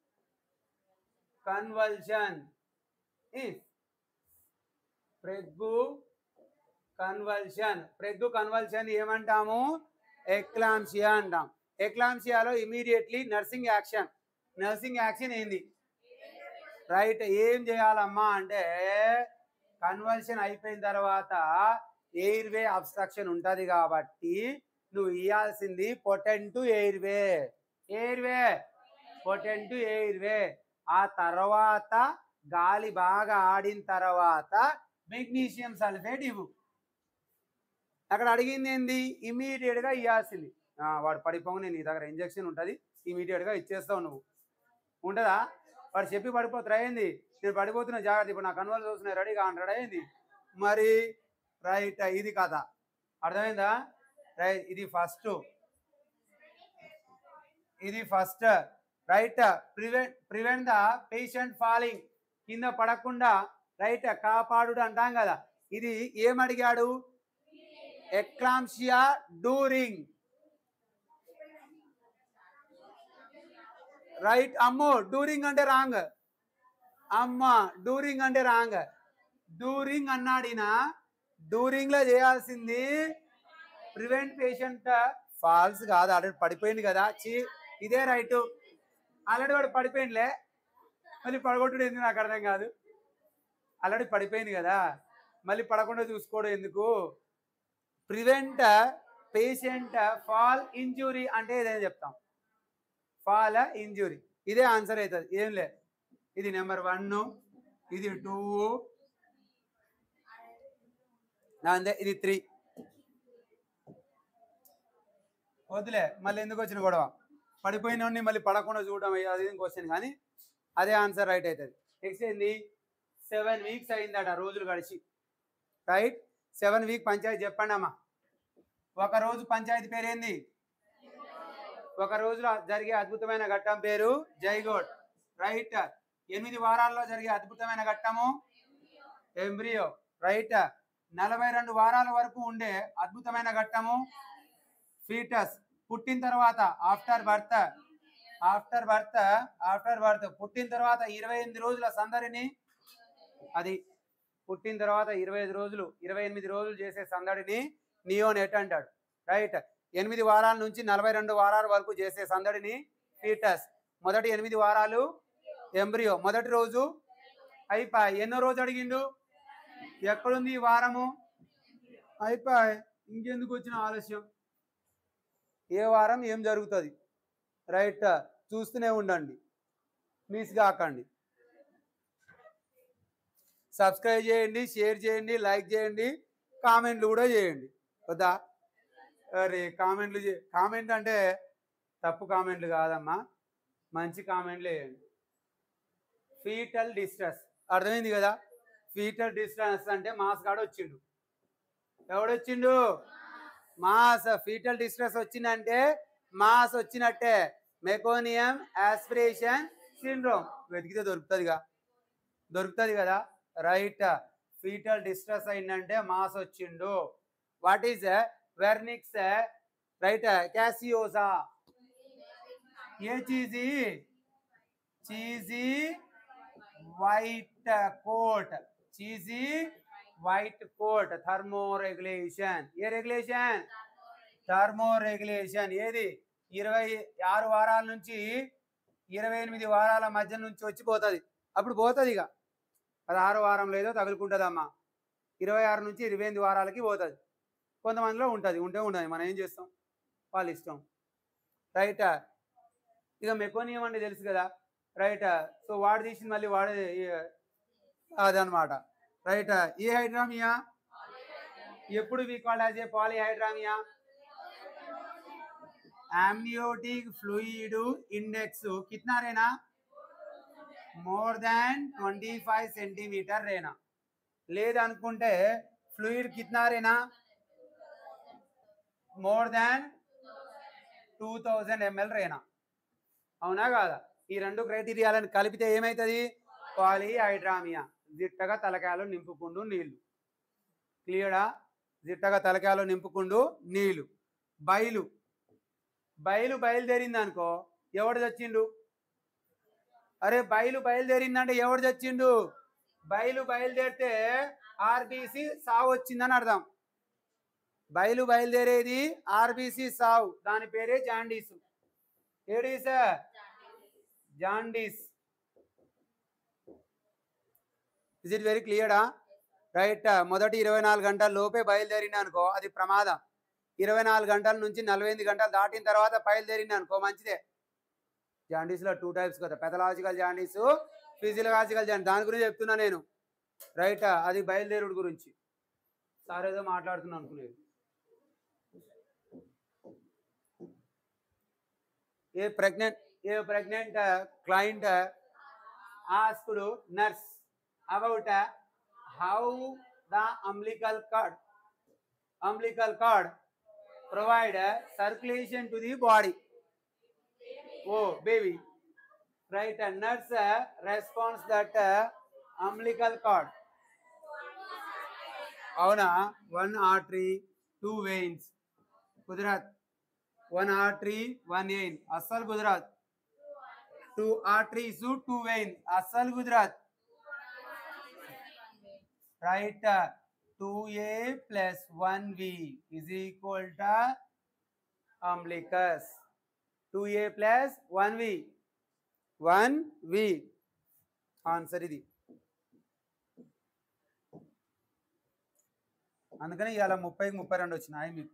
కన్వల్షన్ ఇఫ్ ప్రెగ్గు కన్వల్షన్ ప్రెగ్గు కన్వల్షన్ ఏమంటాము ఎక్లాంషియా అంటాం ఎక్లాంషియాలో immediately nursing action nursing action ఏంది రైట్ ఏం చేయాలమ్మా అంటే కన్వల్షన్ అయిపోయిన తర్వాత ఎయిర్ వే అబ్స్ట్రక్షన్ ఉంటుంది కాబట్టి నువ్వు ఇవ్వాల్సింది potent airway airway potent airway ఆ తర్వాత గాలి బాగా ఆడిన తర్వాత మెగ్నీషియం సల్ఫేట్ ఇవ్వు అక్కడ అడిగింది ఏంది ఇమీడియట్ గా ఇవ్వాల్సింది ఆ, వాడు పడిపోగానే నీ దగ్గర ఇంజెక్షన్ ఉంటుంది ఇమీడియట్ గా ఇచ్చేస్తావు నువ్వు ఉంటుందా వాడు చెప్పి పడిపోతారా ఏంది నేను పడిపోతున్నా జాగ్రత్త ఇప్పుడు నా కన్వర్స్ వస్తున్నాయి రెడీగా అంటాడా ఏంది మరి రైట్ ఇది కథ అర్థమైందా రైట్ ఇది ఫస్ట్ ఇది first right prevent prevent the patient falling కింద పడకుండా రైట్ కాపాడు అంటాం కదా ఇది ఏమడిగాడు ఎక్లాంషియా డూరింగ్ రైట్ అమ్మో డూరింగ్ అంటే రాంగ్ అమ్మ డూరింగ్ అంటే రాంగ్ డూరింగ్ అన్నాడినా డూరింగ్ లో చేయాల్సింది ప్రివెంట్ పేషెంట్ ఫాల్స్ కాదు ఆల్రెడీ పడిపోయింది కదా చి ఇదే రైట్ ఆల్రెడీ వాడు పడిపోయిందిలే మళ్ళీ పడగొట్టుడు ఎందుకు నాకు అర్థం కాదు ఆల్రెడీ పడిపోయింది కదా మళ్ళీ పడకుండా చూసుకోవడం ఎందుకు ప్రివెంట్ పేషెంట్ ఫాల్ ఇంజురీ అంటే ఇదే చెప్తాం ఫాల్ ఇంజురీ ఇదే ఆన్సర్ అవుతుంది ఏం లే ఇది నెంబర్ వన్ ఇది టూ అంతే ఇది త్రీ వద్దులే మళ్ళీ ఎందుకు వచ్చిన గొడవ పడిపోయిన వాడిని మళ్ళీ పడకుండా చూడడం అయ్యి అది క్వశ్చన్ కానీ అదే ఆన్సర్ రైట్ అవుతుంది నెక్స్ట్ ఏంది సెవెన్ వీక్స్ అయిందట రోజులు గడిచి రైట్ సెవెన్ వీక్ పంచాయతీ చెప్పండి అమ్మా ఒక రోజు పంచాయతీ పేరు ఏంది ఒక రోజులో జరిగే అద్భుతమైన ఘట్టం పేరు జైగోడ్ రైట్ ఎనిమిది వారాల్లో జరిగే అద్భుతమైన ఘట్టము ఎంబ్రియో రైట్ నలభై రెండు వారాల వరకు ఉండే అద్భుతమైన ఘట్టము ఫీటస్ పుట్టిన తర్వాత after birth after birth after birth పుట్టిన తర్వాత ఇరవై ఎనిమిది రోజుల సందడిని అది పుట్టిన తర్వాత ఇరవై ఐదు రోజులు ఇరవై ఎనిమిది రోజులు చేసే సందడిని నియోనెట్ అంటాడు రైట్ ఎనిమిది వారాల నుంచి నలభై రెండు వారాల వరకు చేసే సందడిని ఫీటస్ మొదటి ఎనిమిది వారాలు ఎంబ్రియో మొదటి రోజు అయిపోయి ఎన్నో రోజు అడిగిండు ఎక్కడుంది ఈ వారము అయిపోయి ఇంకెందుకు వచ్చిన ఆలస్యం ఏ వారం ఏం జరుగుతుంది రైట్ చూస్తూనే ఉండండి మిస్ కాకండి సబ్స్క్రైబ్ చేయండి షేర్ చేయండి లైక్ చేయండి కామెంట్లు కూడా చేయండి వద్దా అరే కామెంట్లు చే కామెంట్ అంటే తప్పు కామెంట్లు కాదమ్మా మంచి కామెంట్లు వేయండి ఫీటల్ డిస్ట్రెస్ అర్థమైంది కదా ఫీటల్ డిస్ట్రెస్ అంటే మాస్ గాడు వచ్చిండు ఎవడొచ్చిండు మాస్ ఫీటల్ డిస్ట్రెస్ వచ్చిందంటే మాస్ వచ్చినట్టే మెకోనియం ఆస్పిరేషన్ సిండ్రోమ్ వెతికితే దొరుకుతుందిగా దొరుకుతుంది కదా రైట్ ఫీటల్ డిస్ట్రెస్ అయిందంటే మాస్ వచ్చిండు what is vernix right caseosa a cheesy cheesy white coat cheesy white coat thermoregulation a regulation thermoregulation ఏది ఇరవై ఆరు వారాల నుంచి ఇరవై ఎనిమిది వారాల మధ్య నుంచి వచ్చి పోతుంది అప్పుడు పోతుంది ఇక పదహారు వారంలో ఏదో తగులుకుంటుందమ్మా ఇరవై ఆరు నుంచి ఇరవై ఎనిమిది వారాలకి పోతుంది కొంతమందిలో ఉంటుంది ఉంటే ఉండదు మనం ఏం చేస్తాం వాళ్ళ ఇష్టం రైట్ ఇక మెకోనియం అంటే తెలుసు కదా రైట్ సో వాడు తీసింది మళ్ళీ వాడే అదనమాట రైట్ ఏ హైడ్రామియా ఎప్పుడు we called as a polyhydramnios amniotic fluid index कितना रहना more than twenty five centimetre రేనా లేదనుకుంటే ఫ్లూయిడ్ కిतना రేనా more than two thousand ML రేనా అవునా కాదా ఈ రెండు క్రైటీరియాలను కలిపితే ఏమవుతుంది పాలిహైడ్రామియా జిట్టగా తలకాయలో నింపుకుండు నీళ్లు క్లియరా జిట్టగా తలకాయలో నింపుకుండు నీళ్లు బయలు బయలు బయలుదేరింది అనుకో ఎవడు చచ్చిండు అరే బయలు బయలుదేరిందంటే ఎవడు చచ్చిండు బయలు బయలుదేరితే ఆర్బీసీ సావు వచ్చిందని అర్థం బయలు బయలుదేరేది ఆర్బీసీ సావు దాని పేరే జాండీస్ ఏడీస్ జాండీస్ ఇస్ ఇట్ వెరీ క్లియరా రైట్ మొదటి ఇరవై నాలుగు గంటల లోపే బయలుదేరింది అనుకో అది ప్రమాదం ఇరవై నాలుగు గంటల నుంచి నలభై ఎనిమిది గంటలు దాటిన తర్వాత బయలుదేరింది అనుకో మంచిదే జాండీస్లో టూ టైప్స్ కదా పెథలాజికల్ జాండీస్ ఫిజియలాజికల్ జాండీస్ దాని గురించి చెప్తున్నా నేను రైట్ అది బయలుదేరుడు గురించి సార్ ఏదో మాట్లాడుతున్నా అనుకునేది a pregnant a pregnant client asked nurse about how the umbilical cord umbilical cord provide uh, circulation to the body. Oh, baby. Right, and nurse uh, responds that uh, umbilical cord. అవునా one artery two veins Gujarat one artery one vein అస్సలు Gujarat two arteries two vein అస్సలు Gujarat right two A plus one V is equal to umbilicus two A plus one V one V answer ఇది అందుకని ఇవాళ ముప్పైకి ముప్పై రెండు వచ్చినాయి మీకు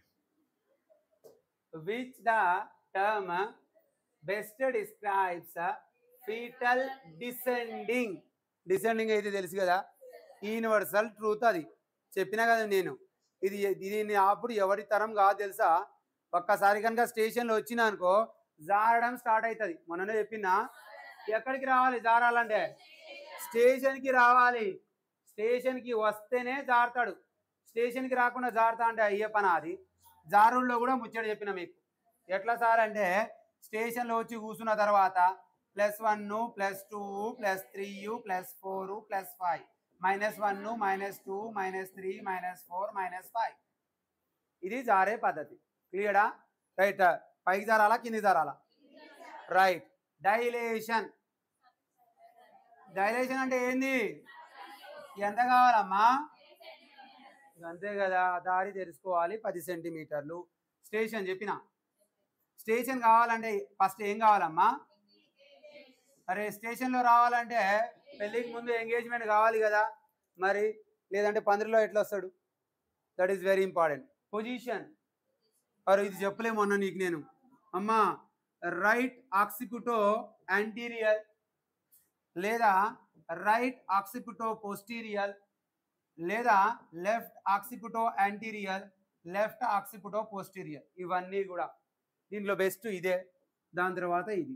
which the term best describes foetal descending descending అయితే తెలుసు కదా యూనివర్సల్ ట్రూత్ అది చెప్పినా కదా నేను ఇది దీని అప్పుడు ఎవరి తరం కాదు తెలుసా ఒక్కసారి కనుక స్టేషన్లో వచ్చినా అనుకో జారడం స్టార్ట్ అవుతుంది మొన్ననే చెప్పినా ఎక్కడికి రావాలి జారాలంటే స్టేషన్కి రావాలి స్టేషన్కి వస్తేనే జారుతాడు స్టేషన్కి రాకుండా జారుతా అంటే అయ్యే పని అది జారుల్లో కూడా ముచ్చట చెప్పిన మీకు ఎట్లా సార్ అంటే స్టేషన్లో వచ్చి కూర్చున్న తర్వాత plus one plus two plus three plus four plus five minus one minus two minus three minus four minus five ఇది జారే పద్ధతి క్లియరా రైట్ పైకి జారాలా కింది జారాలా రైట్ డైలేషన్ డైలేషన్ అంటే ఏంది ఎంత కావాలమ్మా ఇక అంతే కదా దారి తెరుచుకోవాలి పది సెంటీమీటర్లు స్టేషన్ చెప్పిన స్టేషన్ కావాలంటే ఫస్ట్ ఏం కావాలమ్మా అరే స్టేషన్లో రావాలంటే పెళ్ళికి ముందు ఎంగేజ్మెంట్ కావాలి కదా మరి లేదంటే పందిరిలో ఎట్లా వస్తాడు that is very important position అరే ఇది చెప్పలే మొన్న నీకు నేను అమ్మా రైట్ ఆక్సిపిటో యాంటీరియర్ లేదా రైట్ ఆక్సిపిటో పోస్టీరియర్ లేదా left occipito anterior left occipito posterior ఇవన్నీ కూడా దీంట్లో బెస్ట్ ఇదే దాని తర్వాత ఇది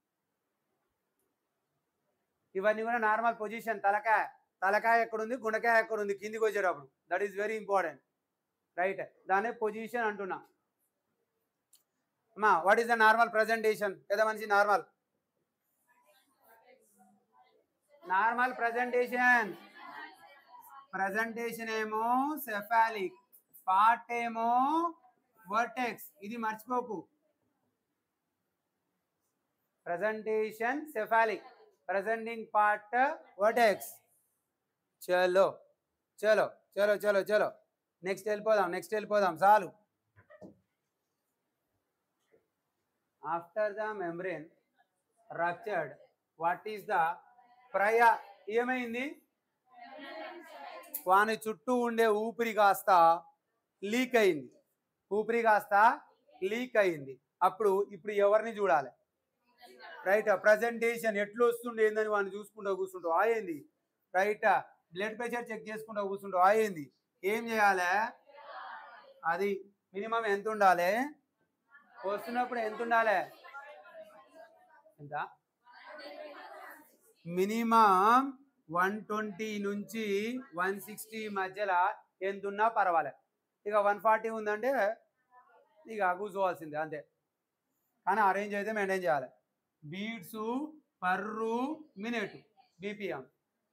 ఇవన్నీ కూడా నార్మల్ పొజిషన్ తలకాయ తలకాయ ఎక్కడుంది గుండకాయ ఎక్కడుంది కిందికి వచ్చేటప్పుడు that is very important right దానే పొజిషన్ అంటున్నా అమ్మా what is the normal presentation పెద్ద మనిషి నార్మల్ నార్మల్ ప్రజెంటేషన్ ప్రజెంటేషన్ ఏమో సెఫాలిక్ పార్ట్ ఏమో వర్టెక్స్ ఇది మర్చిపోకు presentation cephalic presenting part vertex చలో చలో చలో చలో చలో నెక్స్ట్ వెళ్ళిపోదాం నెక్స్ట్ వెళ్ళిపోదాం చాలు after the membrane ruptured what is the ప్రయా ఏమైంది వాని చుట్టూ ఉండే ఊపిరి కాస్త లీక్ అయింది ఊపిరి కాస్త లీక్ అయింది అప్పుడు ఇప్పుడు ఎవరిని చూడాలి రైట్ ప్రజెంటేషన్ ఎట్లా వస్తుండే ఏందని వాడిని చూసుకుంటూ కూర్చుంటావు ఆయింది రైట్ బ్లడ్ ప్రెషర్ చెక్ చేసుకుంటూ కూర్చుంటావు ఆయింది ఏం చేయాలి అది మినిమం ఎంత ఉండాలి వస్తున్నప్పుడు ఎంత ఉండాలి ఎంత మినిమం వన్ ట్వంటీ నుంచి వన్ సిక్స్టీ మధ్యలో ఎంత ఉన్నా పర్వాలేదు ఇక వన్ ఫార్టీ ఉందంటే ఇక కూర్చోవాల్సిందే అంతే కానీ అరేంజ్ అయితే మెయింటైన్ చేయాలి beats per minute BPM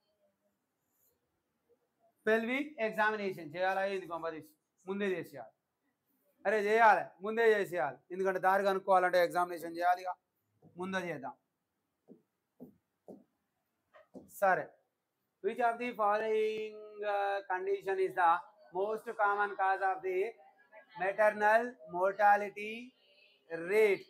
pelvic examination చేయాలా ఇది కొంపదీసి ముందే చేసేయాలి అరే చేయాలి ముందే చేసేయాలి ఎందుకంటే దారి కనుక్కోవాలంటే ఎగ్జామినేషన్ చేయాలి ఇక ముందే చేద్దాం సరే which of the following condition is the most common cause of the maternal mortality rate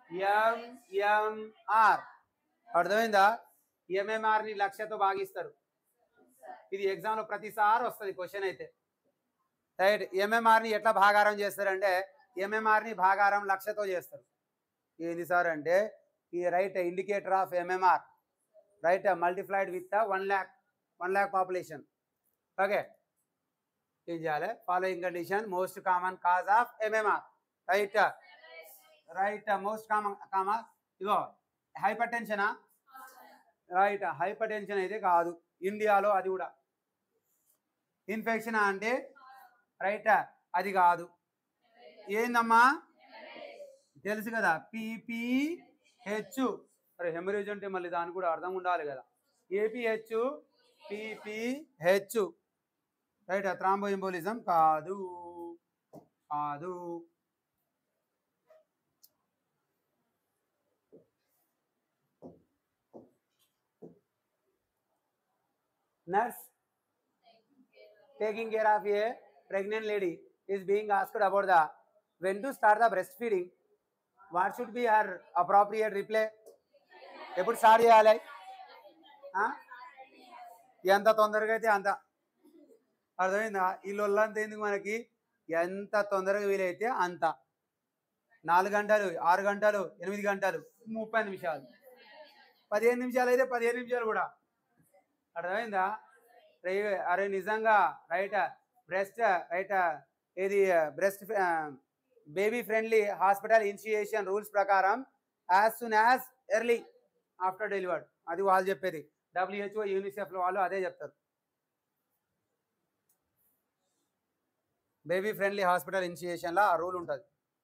MMR అర్థమైందా ఎంఎంఆర్ ని లక్షతో భాగిస్తారు ఇది ఎగ్జామ్ లో ప్రతిసారి వస్తుంది క్వశ్చన్ అయితే రైట్ ఎంఎంఆర్ ని ఎట్లా భాగారం చేస్తారంటే ఎంఎంఆర్ ని భాగారం లక్షతో చేస్తారు ఏంది సార్ అంటే ఈ right indicator of MMR right multiplied with one lakh one lakh population okay ఏం చేయాలి following condition most common cause of MMR right right most common common ఇగో హైపర్ టెన్షనా రైట్ హైపర్ టెన్షన్ అయితే కాదు ఇండియాలో అది కూడా ఇన్ఫెక్షన్ అంటే రైట్ అది కాదు ఏందమ్మా తెలుసు కదా పిపిహెచ్ అరే హెమరేజ్ అంటే మళ్ళీ దానికి కూడా అర్థం ఉండాలి కదా APH PPH right thromboembolism కాదు కాదు nurse taking care of a pregnant lady is being asked about the when to start the breastfeeding what should be her appropriate reply ఎప్పుడు స్టార్ట్ చేయాలి ఆ? ఎంత తొందరగా అయితే అంత అర్థమైందా ఈ లొల్లంతా ఎందుకు మనకి ఎంత తొందరగా వీలైతే అంత నాలుగు గంటలు ఆరు గంటలు ఎనిమిది గంటలు ముప్పై నిమిషాలు పదిహేను నిమిషాలు అయితే పదిహేను నిమిషాలు కూడా అర్థమైందా రే అరే నిజంగా రైట్ బ్రెస్ట్ రైట్ ఇది breast baby friendly hospital initiation rules ప్రకారం as soon as early after delivered అది వాళ్ళు చెప్పేది డబ్ల్యూహెచ్ఓ యూనిసెఫ్ వాళ్ళు అదే చెప్తారు బేబీ ఫ్రెండ్లీ హాస్పిటల్ ఇనిషియేషన్లో ఆ రూల్ ఉంటుంది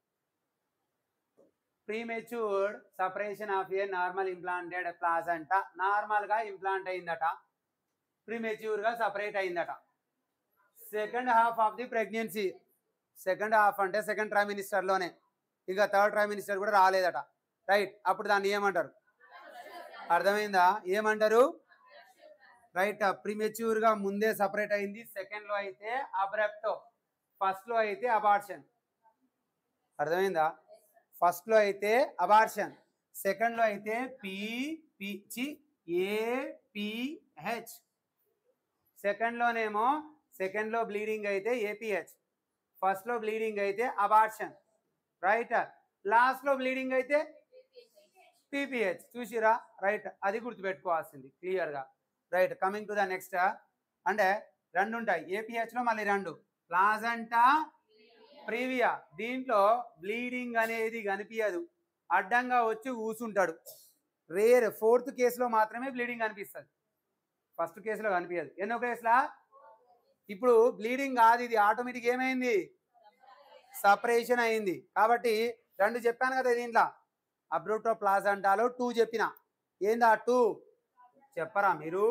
prematured separation of a normal implanted placenta నార్మల్గా ఇంప్లాంట్ అయిందట ప్రీమెచ్యూర్గా సపరేట్ అయిందట second half of the pregnancy second half అంటే సెకండ్ ట్రై మినిస్టర్లోనే ఇక థర్డ్ ట్రై మినిస్టర్ కూడా రాలేదట రైట్ అప్పుడు దాన్ని ఏమంటారు అర్థమైందా ఏమంటారు రైట్ ప్రీమెచ్యూర్గా ముందే సపరేట్ అయింది సెకండ్లో అయితే అబ్రప్టో ఫస్ట్లో అయితే అబార్షన్ అర్థమైందా ఫస్ట్లో అయితే అబార్షన్ సెకండ్లో అయితే పి పి చి ఏపిహెచ్ సెకండ్లోనేమో సెకండ్లో బ్లీడింగ్ అయితే ఏపీహెచ్ ఫస్ట్లో బ్లీడింగ్ అయితే అబార్షన్ రైట్ లాస్ట్లో బ్లీడింగ్ అయితే పీపీహెచ్ చూసిరా రైట్ అది గుర్తుపెట్టుకోవాల్సింది క్లియర్గా right coming to the next అంటే రెండు ఉంటాయి ఏపీహెచ్లో మళ్ళీ రెండు ప్లాజంటా ప్రీవియా దీంట్లో బ్లీడింగ్ అనేది కనిపించదు అడ్డంగా వచ్చి కూసుంటాడు రేర్ ఫోర్త్ కేసులో మాత్రమే బ్లీడింగ్ కనిపిస్తుంది ఫస్ట్ కేసులో కనిపించదు ఎన్నో కేసులా ఇప్పుడు బ్లీడింగ్ కాదు ఇది ఆటోమేటిక్ ఏమైంది సపరేషన్ అయింది కాబట్టి రెండు చెప్పాను కదా దీంట్లో అబ్రోటో ప్లాజంటాలో టూ చెప్పిన ఏందా టూ చెప్పరా మీరు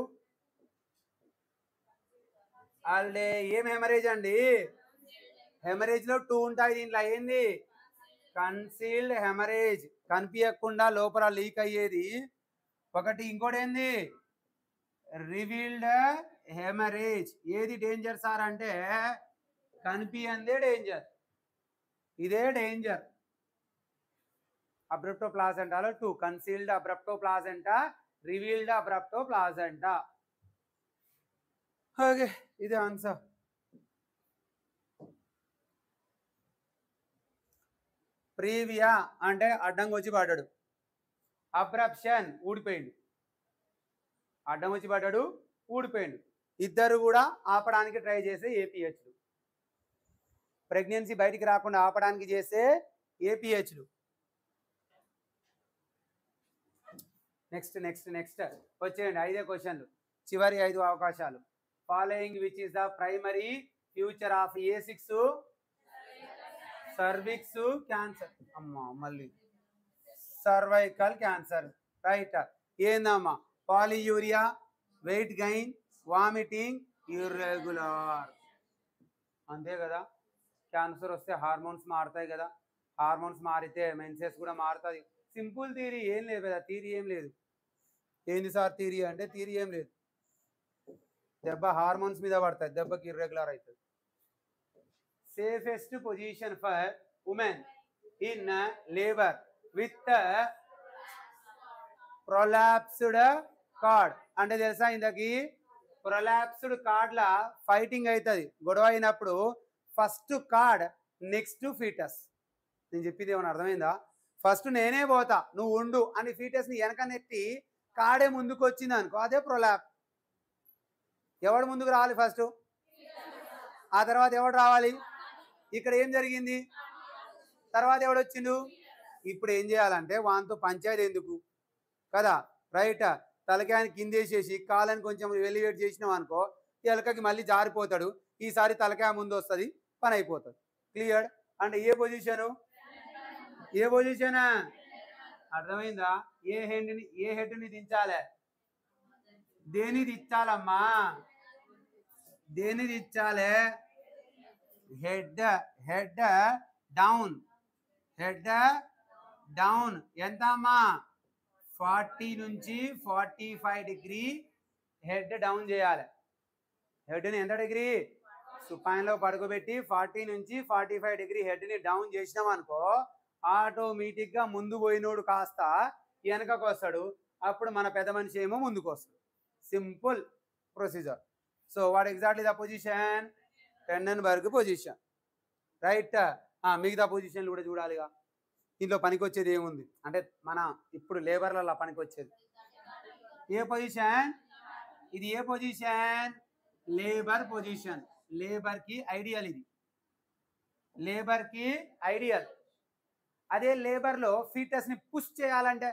వాళ్ళే ఏం హెమరేజ్ అండి హెమరేజ్ లో టూ ఉంటాయి దీంట్లో ఏంది కన్సీల్డ్ హెమరేజ్ కనిపించకుండా లోపల లీక్ అయ్యేది ఒకటి ఇంకోటి ఏంది రివీల్డ్ హెమరేజ్ ఏది డేంజర్ సార్ అంటే కనిపియందే డేంజర్ ఇదే డేంజర్ అబ్రప్టో ప్లాజెంటాలో two concealed abruptio placenta revealed abruptio placenta okay ఇది ఆన్సర్ ప్రీవియా అంటే అడ్డంగా వచ్చి పడ్డాడు అబ్రప్షన్ ఊడిపోయిండు అడ్డం వచ్చి పడ్డాడు ఊడిపోయిండు ఇద్దరు కూడా ఆపడానికి ట్రై చేసే ఏపీహెచ్లు ప్రెగ్నెన్సీ బయటికి రాకుండా ఆపడానికి చేసే ఏపీహెచ్లు నెక్స్ట్ నెక్స్ట్ నెక్స్ట్ వచ్చేయండి ఐదే క్వశ్చన్లు చివరి ఐదు అవకాశాలు following which is the primary future of a six cervix cancer అమ్మా మళ్ళీ సర్వైకల్ క్యాన్సర్ రైట్ ఏందమ్మా polyuria weight gain vomiting irregular అంతే కదా క్యాన్సర్ వస్తే హార్మోన్స్ మారుతాయి కదా హార్మోన్స్ మారితే మెన్సెస్ కూడా మారుతుంది సింపుల్ థీరీ ఏం లేదు కదా థీరీ ఏం లేదు ఏంది సార్ థీరీ అంటే థీరీ ఏం లేదు దెబ్బ హార్మోన్స్ మీద పడుతుంది దెబ్బకి ఇర్రెగ్యులర్ అవుతుంది safest position for women in labour with prolapsed cord అంటే తెలుసా ఇందకి ప్రొలాప్స్డ్ కార్డ్ల ఫైటింగ్ అవుతుంది గొడవ అయినప్పుడు ఫస్ట్ కార్డ్ నెక్స్ట్ ఫీటస్ నేను చెప్పింది ఏమైనా అర్థమైందా ఫస్ట్ నేనే పోతా నువ్వు ఉండు అని ఫీటస్ని వెనక నెట్టి కాడే ముందుకు వచ్చింది అనుకో అదే ప్రొలాప్ ఎవడు ముందుకు రావాలి ఫస్ట్ ఆ తర్వాత ఎవడు రావాలి ఇక్కడ ఏం జరిగింది తర్వాత ఎవడు వచ్చిండు ఇప్పుడు ఏం చేయాలంటే వాంతో పంచాయతీ ఎందుకు కదా రైట్ తలకాయని కిందేసేసి కాలని కొంచెం వెలివేట్ చేసినాం అనుకో ఎలకకి మళ్ళీ జారిపోతాడు ఈసారి తలకాయ ముందు వస్తుంది పని అయిపోతుంది క్లియర్ అంటే ఏ పొజిషను ఏ పొజిషన్ అర్థమైందా ఏ హెడ్ని ఏ హెడ్ని దించాలి దేని దించాలమ్మా దేని దించాలి head head down head down ఎంత అమ్మా ఫార్టీ నుంచి forty five degree head down చేయాలి హెడ్ని ఎంత డిగ్రీ సుపాయంలో పడుకోబెట్టి ఫార్టీ నుంచి ఫార్టీ ఫైవ్ డిగ్రీ హెడ్ని డౌన్ చేసినాం అనుకో ఆటోమేటిక్గా ముందు పోయినోడు కాస్త వెనకకు వస్తాడు అప్పుడు మన పెద్ద మనిషి ఏమో ముందుకు వస్తాడు simple procedure so what exactly the position Trendelenburg position right మిగతా పొజిషన్లు కూడా చూడాలిగా ఇంట్లో పనికి వచ్చేది ఏముంది అంటే మన ఇప్పుడు లేబర్లలో పనికి వచ్చేది ఏ పొజిషన్ ఇది a position labour position labour కి ఐడియల్ ఇది లేబర్ కి ఐడియల్ అదే లేబర్ లో ఫీటస్ ని పుష్ చేయాలంటే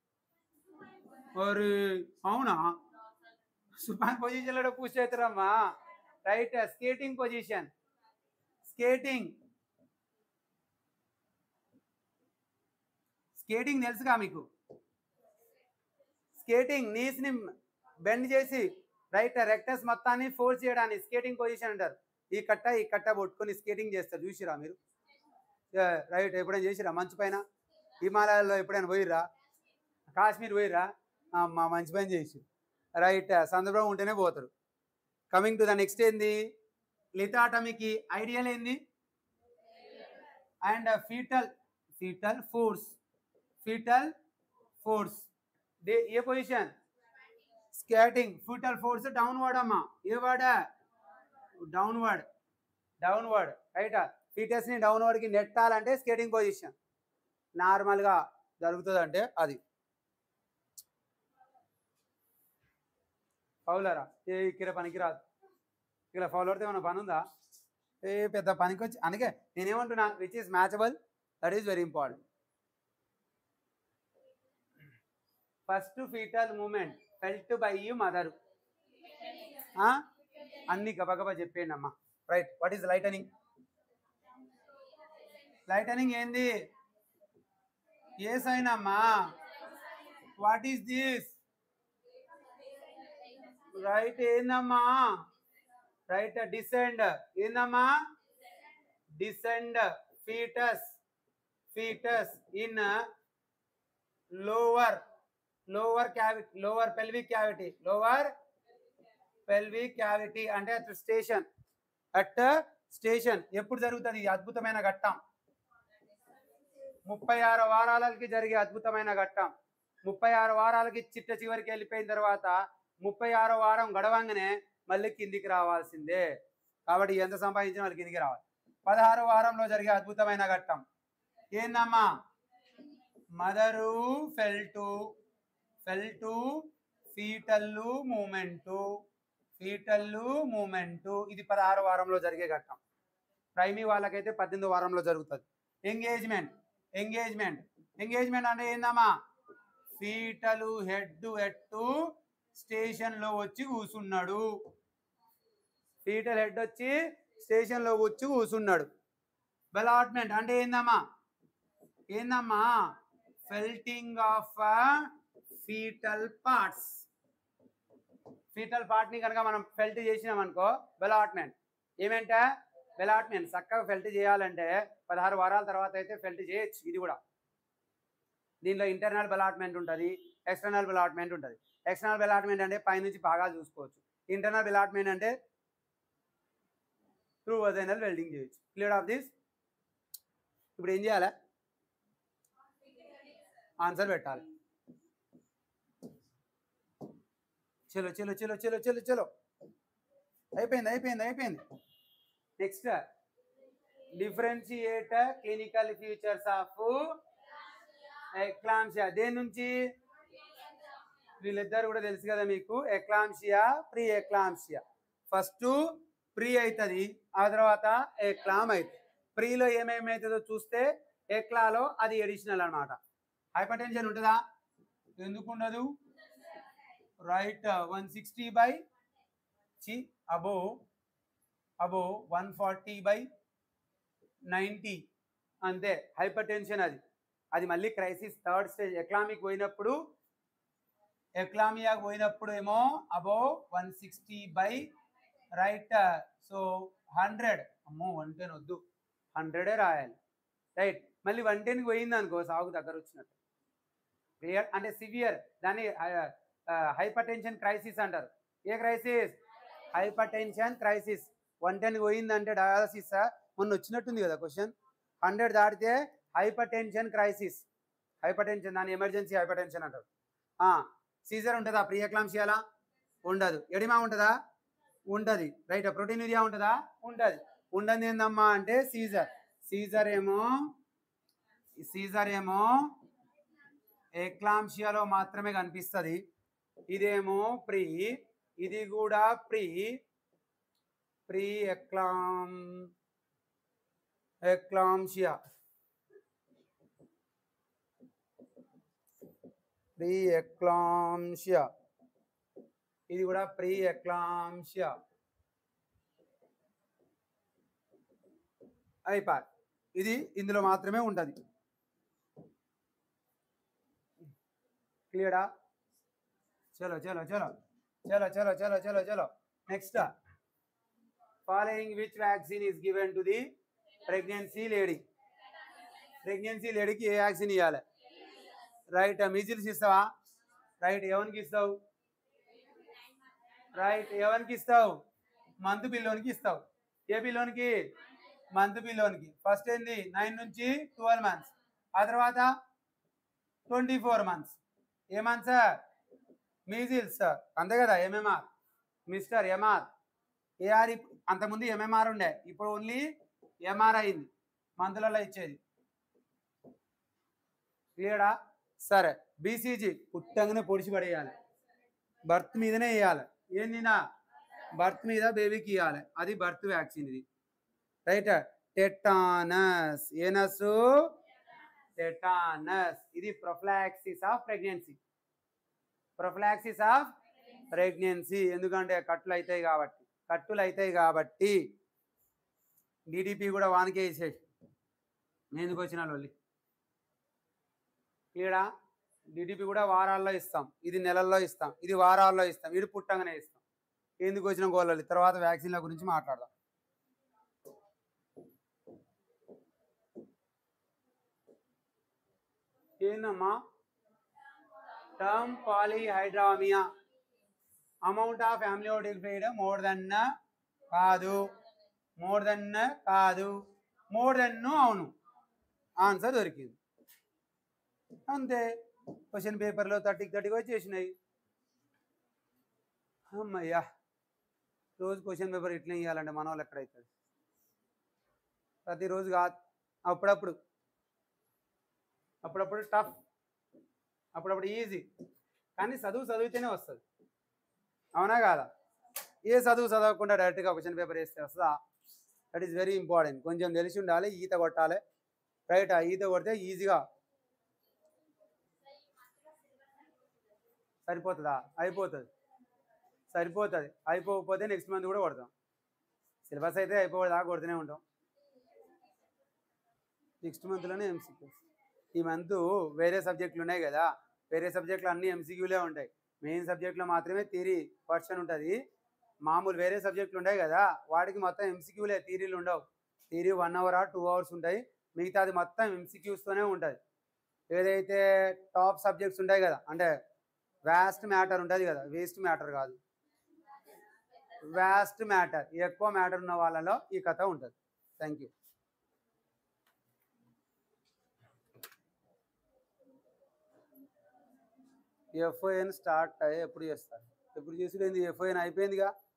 మరి అవునా సుపాన్ పొజిషన్ లో పుష్ చేస్తారమ్మా right squatting position squatting squatting తెలుసుగా మీకు స్కేటింగ్ నీస్ ని బెండ్ చేసి రైట్ రెక్టస్ మొత్తాన్ని ఫోర్స్ చేయడాన్ని స్కేటింగ్ పొజిషన్ అంటారు ఈ కట్ట ఈ కట్ట పట్టుకొని స్కేటింగ్ చేస్తారు చూసిరా మీరు రైట్ ఎప్పుడైనా చేసిరా మంచు పైన హిమాలయాల్లో ఎప్పుడైనా పోయిర్రా కాశ్మీర్ పోయిర్రా ఆ, మా మంచి పని చేసి రైట్ సందర్భం ఉంటేనే పోతారు కమింగ్ టు ద నెక్స్ట్ ఏంది లిథాటమీకి ఐడియల్ ఏంది and foetal foetal force foetal force డే a position squatting foetal force downward అమ్మా a word downward downward right foetus ని డౌన్వర్డ్ కి నెట్టాలంటే స్కేటింగ్ పొజిషన్ నార్మల్ గా జరుగుతుంది అంటే అది ఫౌలరా ఏ ఇక్కడ పనికి రాదు ఇక్కడ ఫౌలర్తో ఏమైనా పని ఉందా ఏ పెద్ద పనికి వచ్చి అందుకే నేనేమంటున్నా which is matchable that is very important first foetal movement felt by you mother అన్ని గబగబా చెప్పేయండి అమ్మా right what is lightening lightening ఏంది ఏ సైన్ అమ్మా వాట్ ఈస్ దిస్ రైట్ ఏందమ్మా రైట్ డిసెండ్ ఏందమ్మా descend foetus foetus in lower lower cavity lower pelvic cavity lower pelvic cavity అంటే at station at station ఎప్పుడు జరుగుతుంది ఈ అద్భుతమైన ఘట్టం ముప్పై ఆరు వారాలకి జరిగే అద్భుతమైన ఘట్టం ముప్పై ఆరు వారాలకి చిట్ట చివరికి వెళ్ళిపోయిన తర్వాత ముప్పై ఆరో వారం గడవంగానే మళ్ళీ కిందికి రావాల్సిందే కాబట్టి ఎంత సంపాదించిన వాళ్ళు కిందికి రావాలి పదహారు వారంలో జరిగే అద్భుతమైన ఘట్టం ఏందమ్మా mother felt felt foetal movement foetal movement ఇది పదహారు వారంలో జరిగే ఘట్టం ప్రైమీ వాళ్ళకైతే పద్దెనిమిది వారంలో జరుగుతుంది ఎంగేజ్మెంట్ ఎంగేజ్మెంట్ ఎంగేజ్మెంట్ అంటే ఏందమ్మా ఫీటలు హెడ్ ఎట్టు స్టేషన్ లో వచ్చి కూసున్నాడు ఫీటల్ హెడ్ వచ్చి స్టేషన్ లో వచ్చి కూసున్నాడు బెలాట్మెంట్ అంటే ఏందమ్మా ఏందమ్మా feeling of foetal parts foetal part ని కనుక మనం ఫెల్ట్ చేసినాం అనుకో బెలాట్మెంట్ ఏమంటే బెలాట్మెంట్ చక్కగా ఫెల్ట్ చేయాలంటే పదహారు వారాల తర్వాత అయితే ఫెల్ట్ చేయొచ్చు ఇది కూడా దీనిలో ఇంటర్నల్ బెలాట్మెంట్ ఉంటుంది ఎక్స్టర్నల్ బెలాట్మెంట్ ఉంటుంది ఎక్స్టర్నల్ బెలాట్మెంట్ అంటే పైనుంచి బాగా చూసుకోవచ్చు ఇంటర్నల్ బెలాట్మెంట్ అంటే త్రూ వజైనల్ వెల్డింగ్ చేయొచ్చు క్లియర్ ఆఫ్ దిస్ ఇప్పుడు ఏం చేయాలి ఆన్సర్ పెట్టాలి చలో చలో చలో చలో చలో చలో అయిపోయింది అయిపోయింది అయిపోయింది next differentiate clinical features of eclampsia దేని నుంచి వీళ్ళిద్దరు కూడా తెలుసు కదా మీకు eclampsia pre eclampsia first pre అవుతుంది ఆ తర్వాత ఎక్లామ్ అవుతుంది ప్రీలో ఏమేమి అవుతుందో చూస్తే ఎక్లాలో అది ఎడిషనల్ అన్నమాట హైపర్ టెన్షన్ ఉంటుందా ఎందుకు ఉండదు రైట్ వన్ సిక్స్టీ బై చి అబో అబో వన్ ఫార్టీ బై నైంటీ అంతే హైపర్ టెన్షన్ అది అది మళ్ళీ క్రైసిస్ థర్డ్ స్టేజ్ ఎక్లామిక్ పోయినప్పుడు ఎక్లామియాకి పోయినప్పుడు ఏమో అబో one sixty by right so hundred అమ్మో వన్ టెన్ వద్దు హండ్రెడే రాయాలి రైట్ మళ్ళీ వన్ టెన్కి పోయింది అనుకో సాగు దగ్గర వచ్చినట్టు క్లియర్ అంటే సివియర్ దాన్ని హైపర్ టెన్షన్ క్రైసిస్ అంటారు a crisis hypertension crisis one ten పోయిందంటే డయాలసిస్ మొన్న వచ్చినట్టుంది కదా క్వశ్చన్ హండ్రెడ్ దాటితే hypertension crisis hypertension దాని ఎమర్జెన్సీ హైపర్ టెన్షన్ అంటారు సీజర్ ఉంటుందా ప్రియక్లాంశియాలా ఉండదు ఎడిమా ఉంటుందా ఉంటది రైట్ ప్రోటీన్యూరియా ఉంటుందా ఉంటది ఉండదు ఏందమ్మా అంటే సీజర్ సీజర్ ఏమో సీజర్ ఏమో ఎక్లాంషియాలో మాత్రమే కనిపిస్తుంది ఇదేమో ప్రీ ఇది కూడా ప్రీ ప్రీ ఎక్లాం ఎక్లాంషియా ప్రీ ఎక్లాంషియా ఇది కూడా ప్రీ ఎక్లాంషియా అయిపోయి ఇది ఇందులో మాత్రమే ఉంటుంది క్లియరా చలో చలో చలో చలో చలో చలో చలో చలో next following which vaccine is given to the pregnancy lady pregnancy లేడీకి ఏ వ్యాక్సిన్ ఇవ్వాలి రైట్ మిజిల్స్ ఇస్తావా రైట్ ఎవరికి ఇస్తావు రైట్ ఎవరికి ఇస్తావు మంత్ పిల్లోనికి ఇస్తావు ఏ పిల్లోనికి మంత్ పిల్లోనికి ఫస్ట్ ఏంది నైన్ నుంచి ట్వెల్వ్ మంత్స్ ఆ తర్వాత ట్వంటీ ఫోర్ మంత్స్ ఏ మంత్స్ మీజిల్స్ అంతే కదా ఎంఎంఆర్ మిస్టర్ ఎంఆర్ ఏఆర్ అంతకుముందు ఎంఎంఆర్ ఉండే ఇప్పుడు ఓన్లీ ఎంఆర్ అయింది మందులలో ఇచ్చేది క్లియరా సరే బీసీజీ పుట్టంగానే పొడిచి పడేయాలి బర్త్ మీదనే వేయాలి ఏందినా బర్త్ మీద బేబీకి ఇవ్వాలి అది బర్త్ వ్యాక్సిన్ ఇది రైట్ టెటానస్ ఏనస్ టెటానస్ ఇది prophylaxis of pregnancy prophylaxis of pregnancy ఎందుకంటే కట్టులు అవుతాయి కాబట్టి కట్టులు అవుతాయి కాబట్టి డిడిపి కూడా వానికే వేసేసి నేను ఎందుకు వచ్చిన లొల్లి క్లియరా డిడిపి కూడా వారాల్లో ఇస్తాం ఇది నెలల్లో ఇస్తాం ఇది వారాల్లో ఇస్తాం ఇది పుట్టంగానే ఇస్తాం ఎందుకు వచ్చిన గోళాలి తర్వాత వ్యాక్సిన్ల గురించి మాట్లాడదాం ఏందమ్మా term polyhydramnios amount of amniotic fluid more than కాదు మోర్ దెన్ కాదు మోర్ దెన్ అవును ఆన్సర్ దొరికింది అంతే క్వశ్చన్ పేపర్లో థర్టీకి థర్టీకి వచ్చేసినాయి అమ్మయ్యా రోజు క్వశ్చన్ పేపర్ ఇట్లా ఇవ్వాలంటే మన వాళ్ళు ఎక్కడవుతుంది ప్రతిరోజు కాదు అప్పుడప్పుడు అప్పుడప్పుడు టఫ్ అప్పుడప్పుడు ఈజీ కానీ చదువు చదివితేనే వస్తుంది అవునా కాదా ఏ చదువు చదవకుండా డైరెక్ట్గా క్వశ్చన్ పేపర్ వేస్తే వస్తుందా దట్ ఈస్ వెరీ ఇంపార్టెంట్ కొంచెం తెలిసి ఉండాలి ఈత కొట్టాలి రైట్ ఆ ఈత కొడితే ఈజీగా సరిపోతుందా అయిపోతుంది సరిపోతుంది అయిపోకపోతే నెక్స్ట్ మంత్ కూడా కొడతాం సిలబస్ అయితే అయిపోదా కొడుతూనే ఉంటాం నెక్స్ట్ మంత్లోనే ఎంసీక్యూస్ ఈ మంత్ వేరే సబ్జెక్టులు ఉన్నాయి కదా వేరే సబ్జెక్టులు అన్ని ఎంసీక్యూలే ఉంటాయి మెయిన్ సబ్జెక్ట్లో మాత్రమే థియరీ పర్సన్ ఉంటుంది మామూలు వేరే సబ్జెక్టులు ఉంటాయి కదా వాటికి మొత్తం ఎంసీక్యూలే థియరీలు ఉండవు theory one hour or two hours ఉంటాయి మిగతాది మొత్తం ఎంసీక్యూస్తోనే ఉంటుంది ఏదైతే టాప్ సబ్జెక్ట్స్ ఉంటాయి కదా అంటే వ్యాస్ట్ మ్యాటర్ ఉంటుంది కదా వేస్ట్ మ్యాటర్ కాదు వ్యాస్ట్ మ్యాటర్ ఎక్కువ మ్యాటర్ ఉన్న వాళ్ళలో ఈ కథ ఉంటుంది థ్యాంక్ యూ ఎఫ్ఐఎన్ స్టార్ట్ అయ్యి ఎప్పుడు చేస్తారు ఎప్పుడు చేసుడు ఏంది ఎఫ్ఐఎన్ అయిపోయిందిగా